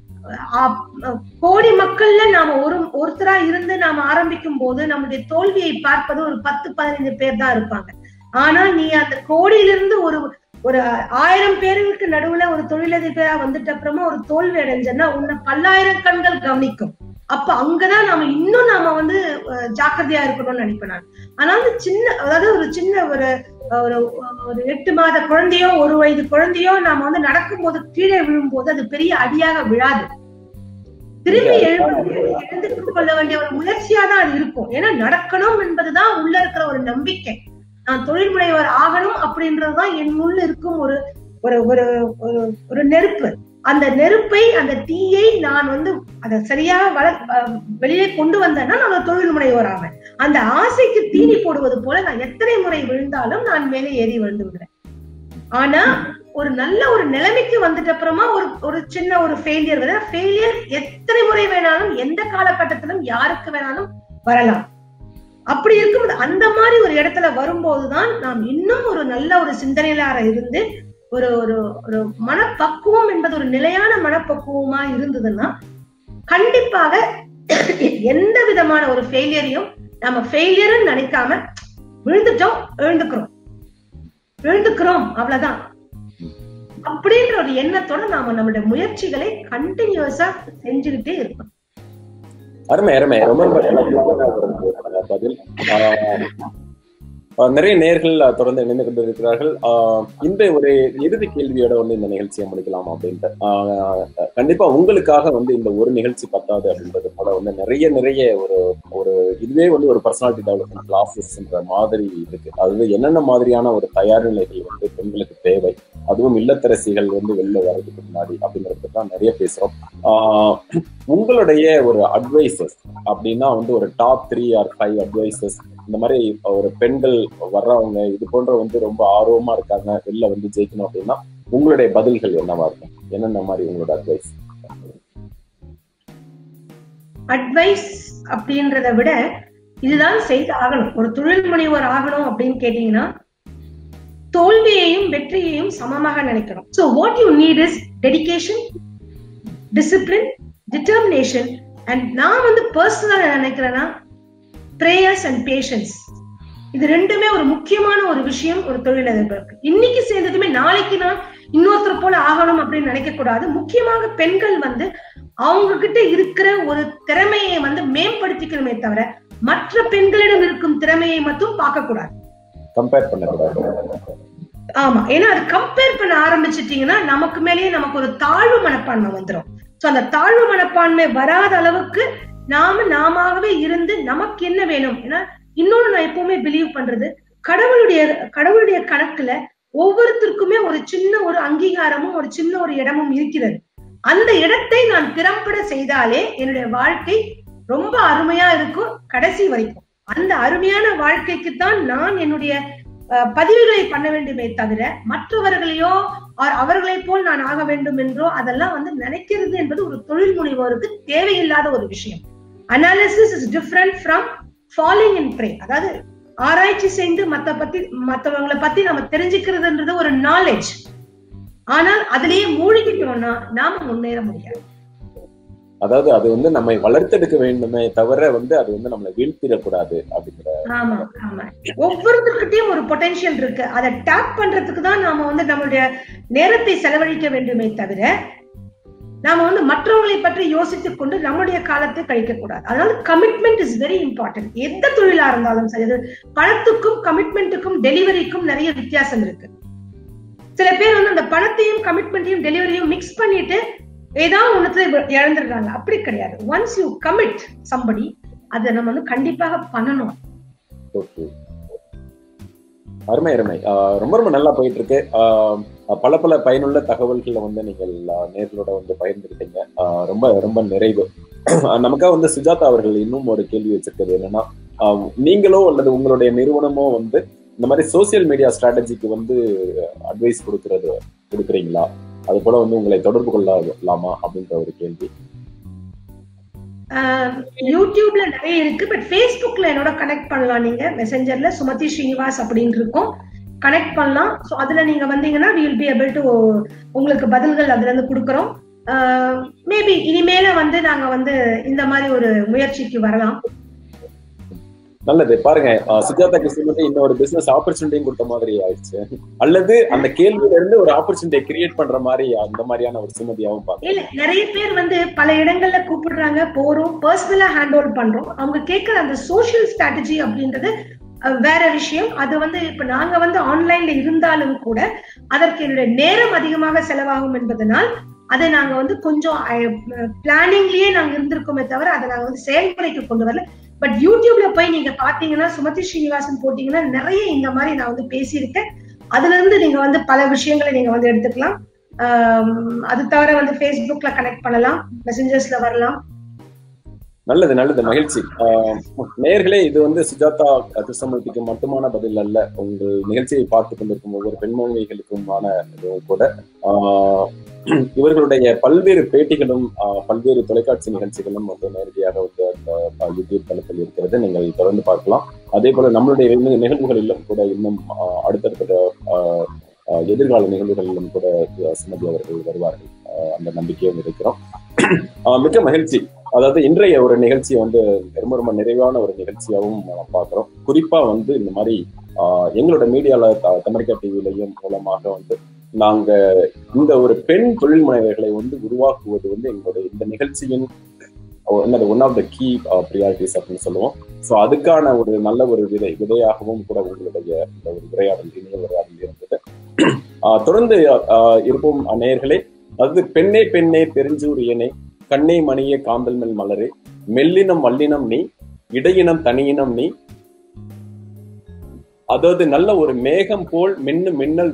கோடி மக்கள்ல நாம ஒரு ஒருத்தரா இருந்து நாம ஆரம்பிக்கும் போது நம்முடைய தோல்வியை பார்ப்பது ஒரு பத்து பதினைந்து பேர் தான் இருப்பாங்க ஆனா நீ அந்த கோடியிலிருந்து ஒரு ஒரு ஆயிரம் பேருக்கு நடுவுல ஒரு தொழிலதிபரா வந்துட்ட அப்புறமா ஒரு தோல்வி அடைஞ்சன்னா உன்னை பல்லாயிரம் கண்கள் கவனிக்கும் அப்ப அங்கதான் நாம இன்னும் நாம வந்து ஜாக்கிரதையா இருக்கணும்னு நினைப்பேன் நான் ஆனாலும் சின்ன அதாவது ஒரு சின்ன ஒரு ஒரு ஒரு எட்டு மாத குழந்தையோ ஒரு வயது குழந்தையோ நாம வந்து நடக்கும் போது கீழே விழும்போது அது பெரிய அடியாக விழாது திரும்பி எழுந்து எழுந்து கொள்ள வேண்டிய ஒரு முயற்சியா தான் அது இருக்கும் ஏன்னா நடக்கணும் என்பதுதான் உள்ள இருக்கிற ஒரு நம்பிக்கை நான் தொழில் முனைவர் ஆகணும் அப்படின்றதுதான் என் உள்ள இருக்கும் ஒரு ஒரு ஒரு ஒரு நெருப்பு அந்த நெருப்பை அந்த தீயை நான் வந்து அதை சரியாக வள வெளியே கொண்டு வந்தேன்னா நான் தொழில் முனைவோர் ஆவேன் அந்த ஆசைக்கு தீனி போடுவது போல நான் எத்தனை முறை விழுந்தாலும் நான் மேலே ஏறி விழுந்து விடுறேன் ஆனா ஒரு நல்ல ஒரு நிலைமைக்கு வந்துட்ட அப்புறமா ஒரு ஒரு சின்ன ஒரு ஃபெயிலியர் வருது ஃபெயிலியர் எத்தனை முறை வேணாலும் எந்த காலகட்டத்திலும் யாருக்கு வேணாலும் வரலாம் அப்படி இருக்கும்போது அந்த மாதிரி ஒரு இடத்துல வரும்போதுதான் நாம் இன்னும் ஒரு நல்ல ஒரு சிந்தனையாளர இருந்து ஒரு ஒரு ஒரு மனப்பக்குவம் என்பது ஒரு நிலையான மனப்பக்குவமா இருந்ததுன்னா கண்டிப்பாக எந்த விதமான ஒரு ஃபெயிலியரையும் நம்ம ஃபெயிலியர்னு நினைக்காம விழுந்துட்டோம் எழுந்துக்கிறோம் விழுந்துக்கிறோம் அவ்வளவுதான் அப்படின்ற ஒரு எண்ணத்தோட நாம நம்மளுடைய முயற்சிகளை கண்டினியூஸா செஞ்சுக்கிட்டே இருக்கோம் அருமை அருமை ரொம்ப பதில் நிறைய நேர்கள் தொடர்ந்து இணைந்து கொண்டிருக்கிறார்கள் இந்த ஒரு இறுதி கேள்வியோட வந்து இந்த நிகழ்ச்சியை முடிக்கலாம் அப்படின்ட்டு கண்டிப்பா உங்களுக்காக வந்து இந்த ஒரு நிகழ்ச்சி பத்தாது அப்படின்றது போல வந்து நிறைய நிறைய ஒரு ஒரு இதுவே வந்து ஒரு பர்சனாலிட்டி டெவலப்மெண்ட் கிளாஸஸ்ன்ற மாதிரி இருக்கு அது என்னென்ன மாதிரியான ஒரு தயார் நிலைகள் வந்து பெண்களுக்கு தேவை அதுவும் இல்லத்தரசிகள் வந்து வெளில வர்றதுக்கு முன்னாடி அப்படிங்கிறது தான் நிறைய பேசுறோம் ஆஹ் உங்களுடைய ஒரு அட்வைசஸ் அப்படின்னா வந்து ஒரு top three or five advices இந்த மாதிரி ஒரு பெண்கள் வர்றவங்க இது போன்ற வந்து ரொம்ப ஆர்வமா இருக்காங்க வெளில வந்து ஜெயிக்கணும் அப்படின்னா உங்களுடைய பதில்கள் என்னவா இருக்கும் என்னென்ன மாதிரி உங்களோட அட்வைஸ் அட்வைஸ் அப்படின்றத விட இதுதான் செய்து ஆகணும் ஒரு தொழில் முனைவர் ஆகணும் அப்படின்னு கேட்டீங்கன்னா தோல்வியையும் வெற்றியையும் சமமாக நினைக்கணும் so what you need is dedication discipline determination and நான் வந்து பர்சனலா நினைக்கிறேன்னா ப்ரேயர்ஸ் அண்ட் பேஷன்ஸ் இது ரெண்டுமே ஒரு முக்கியமான ஒரு விஷயம் ஒரு தொழிலதிபருக்கு இன்னைக்கு சேர்ந்ததுமே நாளைக்கு நான் இன்னொருத்தர் போல ஆகணும் அப்படின்னு நினைக்க கூடாது முக்கியமாக பெண்கள் வந்து அவங்க கிட்ட இருக்கிற ஒரு திறமையை வந்து மேம்படுத்திக்கணுமே தவிர மற்ற பெண்களிடம் இருக்கும் திறமையை மட்டும் பார்க்க கூடாது கம்பேர் பண்ணக்கூடாது ஆமா ஏன்னா அது கம்பேர் பண்ண ஆரம்பிச்சிட்டீங்கன்னா நமக்கு மேலேயே நமக்கு ஒரு தாழ்வு மனப்பான்மை வந்துடும் சோ அந்த தாழ்வு மனப்பான்மை வராத அளவுக்கு நாம நாமாகவே இருந்து நமக்கு என்ன வேணும் ஏன்னா இன்னொன்னு நான் எப்பவுமே பிலீவ் பண்றது கடவுளுடைய கடவுளுடைய கணக்குல ஒவ்வொருத்தருக்குமே ஒரு சின்ன ஒரு அங்கீகாரமும் ஒரு சின்ன ஒரு இடமும் இருக்கிறது அந்த இடத்தை நான் திறம்பட செய்தாலே என்னுடைய வாழ்க்கை ரொம்ப அருமையா இருக்கும் கடைசி வரைக்கும் அந்த அருமையான வாழ்க்கைக்கு தான் நான் என்னுடைய பதிவுகளை பண்ண வேண்டுமே தவிர மற்றவர்களையோ அவர்களை போல் நான் ஆக வேண்டும் என்றோ அதெல்லாம் வந்து நினைக்கிறது என்பது ஒரு தொழில் முனைவோருக்கு தேவையில்லாத ஒரு விஷயம் analysis is different from following in pray அதாவது ஆராய்ச்சி செய்து மத்த பத்தி மத்தவங்களை பத்தி நம்ம தெரிஞ்சுக்கிறதுன்றது ஒரு நாலேஜ் ஆனால் அதிலேயே மூழ்கிட்டோம்னா நாம முன்னேற முடியாது அதாவது அது வந்து நம்மை வளர்த்தெடுக்க வேண்டுமே தவிர வந்து அது வந்து நம்மளை வீழ்த்திடக்கூடாது அப்படிங்கிற ஆமா ஆமா ஒவ்வொருத்தருக்கிட்டையும் ஒரு பொட்டன்ஷியல் இருக்கு அதை டேப் பண்றதுக்கு தான் நாம வந்து நம்மளுடைய நேரத்தை செலவழிக்க வேண்டுமே தவிர நாம வந்து மற்றவங்களை பற்றி யோசித்துக் கொண்டு நம்முடைய காலத்தை கழிக்க கூடாது அதனால கமிட்மெண்ட் இஸ் வெரி இம்பார்ட்டன்ட் எந்த தொழிலா இருந்தாலும் சரி அது பணத்துக்கும் கமிட்மெண்ட்டுக்கும் டெலிவரிக்கும் நிறைய வித்தியாசம் இருக்கு சில பேர் வந்து அந்த பணத்தையும் கமிட்மெண்ட்டையும் டெலிவரியும் மிக்ஸ் பண்ணிட்டு ஏதாவது ஒண்ணுத்துல இழந்துடுறாங்க அப்படி கிடையாது ஒன்ஸ் யூ கமிட் சம்படி அதை நம்ம வந்து கண்டிப்பாக பண்ணணும் அருமை அருமை ரொம்ப ரொம்ப நல்லா போயிட்டு இருக்கு பல பல பயனுள்ள தகவல்களை வந்து நீங்கள் நேர்களோட வந்து பகிர்ந்துக்கிட்டீங்க ரொம்ப ரொம்ப நிறைவு நமக்காக வந்து சுஜாதா அவர்கள் இன்னும் ஒரு கேள்வி வச்சிருக்கிறது என்னன்னா நீங்களோ அல்லது உங்களுடைய நிறுவனமோ வந்து இந்த மாதிரி சோசியல் மீடியா ஸ்ட்ராட்டஜிக்கு வந்து அட்வைஸ் கொடுக்கறது கொடுக்குறீங்களா அது போல வந்து உங்களை தொடர்பு கொள்ளலாமா அப்படின்ற ஒரு கேள்வி யூடியூப்ல நிறைய இருக்கு பட் ஃபேஸ்புக்ல என்னோட கனெக்ட் பண்ணலாம் நீங்க மெசஞ்சர்ல சுமதி ஸ்ரீனிவாஸ் அப்படின்னு இருக்கும் கனெக்ட் பண்ணலாம் ஸோ அதுல நீங்க வந்தீங்கன்னா வில் பி ஏபிள் டு உங்களுக்கு பதில்கள் அதுல இருந்து கொடுக்குறோம் மேபி இனிமேல வந்து நாங்க வந்து இந்த மாதிரி ஒரு முயற்சிக்கு வரலாம் நல்லது பாருங்க சுஜாதா கிருஷ்ணன் இன்னொரு பிசினஸ் ஆப்பர்ச்சுனிட்டியும் கொடுத்த மாதிரி ஆயிடுச்சு அல்லது அந்த கேள்வியில இருந்து ஒரு ஆப்பர்ச்சுனிட்டியை கிரியேட் பண்ற மாதிரி அந்த மாதிரியான ஒரு சுமதியாவும் பாருங்க இல்ல நிறைய பேர் வந்து பல இடங்கள்ல கூப்பிடுறாங்க போறோம் பர்சனலா ஹேண்ட் ஓவர் பண்றோம் அவங்க கேட்கிற அந்த சோசியல் ஸ்ட்ராட்டஜி அப்படின்றது வேற விஷயம் அது வந்து இப்ப நாங்க வந்து ஆன்லைன்ல இருந்தாலும் கூட அதற்கு என்னுடைய நேரம் அதிகமாக செலவாகும் என்பதனால் அதை நாங்க வந்து கொஞ்சம் பிளானிங்லயே நாங்க இருந்திருக்கோமே தவிர அதை நாங்க வந்து செயல்முறைக்கு கொண்டு வரல பட் யூடியூப்ல போய் நீங்க பாத்தீங்கன்னா சுமதி ஸ்ரீனிவாசன் போட்டீங்கன்னா நிறைய இந்த மாதிரி நான் வந்து பேசியிருக்கேன் அதுல இருந்து நீங்க வந்து பல விஷயங்களை நீங்க வந்து எடுத்துக்கலாம் அது தவிர வந்து ஃபேஸ்புக்ல கனெக்ட் பண்ணலாம் மெசஞ்சர்ஸ்ல வரலாம் நல்லது நல்லது மகிழ்ச்சி நேர்களே இது வந்து சுஜாதா கிருஷ்ணமூர்த்திக்கு மட்டுமான பதில் அல்ல உங்கள் நிகழ்ச்சியை பார்த்து கொண்டிருக்கும் ஒவ்வொரு பெண்மணிகளுக்குமான இதுவும் கூட இவர்களுடைய பல்வேறு பேட்டிகளும் பல்வேறு தொலைக்காட்சி நிகழ்ச்சிகளும் வந்து நேரடியாக வந்து அந்த யூடியூப் தளத்தில் இருக்கிறது நீங்கள் தொடர்ந்து பார்க்கலாம் அதே போல நம்மளுடைய நிகழ்வுகளிலும் கூட இன்னும் அடுத்தடுத்த எதிர்கால நிகழ்வுகளிலும் கூட சுமதி அவர்கள் வருவார்கள் அந்த நம்பிக்கையும் இருக்கிறோம் மிக்க மகிழ்ச்சி அதாவது இன்றைய ஒரு நிகழ்ச்சியை வந்து ரொம்ப ரொம்ப நிறைவான ஒரு நிகழ்ச்சியாகவும் பார்க்கிறோம் குறிப்பா வந்து இந்த மாதிரி எங்களோட மீடியால தமிழ்கா டிவிலையும் மூலமாக வந்து நாங்க இந்த ஒரு பெண் தொழில் முனைவர்களை வந்து உருவாக்குவது வந்து எங்களுடைய இந்த நிகழ்ச்சியின் என்னது one of the key priorities அப்படின்னு சொல்லுவோம் ஸோ அதுக்கான ஒரு நல்ல ஒரு விதை விதையாகவும் கூட உங்களுடைய இந்த ஒரு உரையாடல் இணைய உரையாடல் இருந்தது தொடர்ந்து இருப்போம் நேயர்களே அதாவது பெண்ணே பெண்ணே பெருஞ்சூரியனே கண்ணே மணியே காந்தல் மேல் மலரே மெல்லினம் வல்லினம் நீ இடையினம் தனியினம் நீ அதாவது நல்ல ஒரு மேகம் போல் மின்னு மின்னல் போல்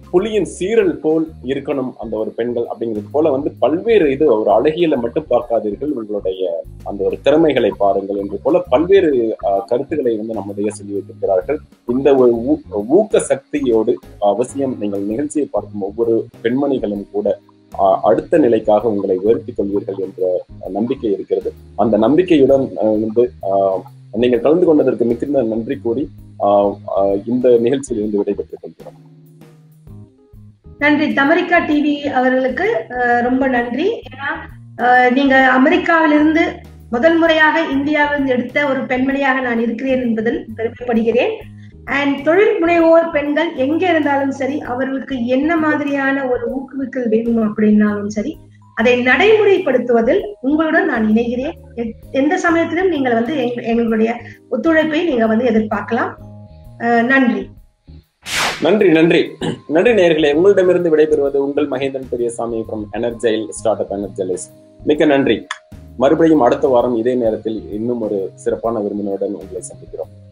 புலியின் சீரல் போல் இருக்கணும் அந்த ஒரு பெண்கள் அப்படிங்கிறது போல வந்து பல்வேறு இது ஒரு அழகியலை மட்டும் பார்க்காதீர்கள் உங்களுடைய அந்த ஒரு திறமைகளை பாருங்கள் என்று போல பல்வேறு அஹ், கருத்துக்களை வந்து நம்முடைய சொல்லி வைத்திருக்கிறார்கள் இந்த ஒரு ஊ- ஊக்க சக்தியோடு அவசியம் நீங்கள் நிகழ்ச்சியை பார்க்கும் ஒவ்வொரு பெண்மணிகளும் கூட அஹ், அடுத்த நிலைக்காக உங்களை உயர்த்திக் கொள்வீர்கள் என்ற நம்பிக்கை இருக்கிறது அந்த நம்பிக்கையுடன் அஹ், வந்து அஹ், நீங்கள் கலந்து கொண்டதற்கு மிகுந்த நன்றி கூறி அஹ், அஹ், இந்த நிகழ்ச்சியில் இருந்து விடைபெற்றுக் கொள்கிறோம் நன்றி தமரிக்கா டிவி அவர்களுக்கு அஹ், ரொம்ப நன்றி ஏன்னா அஹ், நீங்க அமெரிக்காவிலிருந்து முதல் முறையாக இந்தியாவில் எடுத்த ஒரு பெண்மணியாக நான் இருக்கிறேன் என்பதில் பெருமைப்படுகிறேன் அண்ட் தொழில் முனைவோர் பெண்கள் எங்க இருந்தாலும் சரி அவர்களுக்கு என்ன மாதிரியான ஒரு ஊக்குவிக்கல் வேணும் அப்படின்னாலும் சரி அதை நடைமுறைப்படுத்துவதில் உங்களுடன் நான் இணைகிறேன் எ- எந்த சமயத்திலும் நீங்கள் வந்து எங்க- எங்களுடைய ஒத்துழைப்பை நீங்க வந்து எதிர்பார்க்கலாம் அஹ், நன்றி நன்றி நன்றி நன்றி நேயர்களே உங்களிடமிருந்து விடைபெறுவது உங்கள் மகேந்திரன் பெரியசாமி ஃப்ரம் எனர்ஜைல் ஸ்டார்ட் அப் எனர்ஜலிஸ் மிக்க நன்றி மறுபடியும் அடுத்த வாரம் இதே நேரத்தில் இன்னும் ஒரு சிறப்பான விருந்தினருடன் உங்களை சந்திக்கிறோம்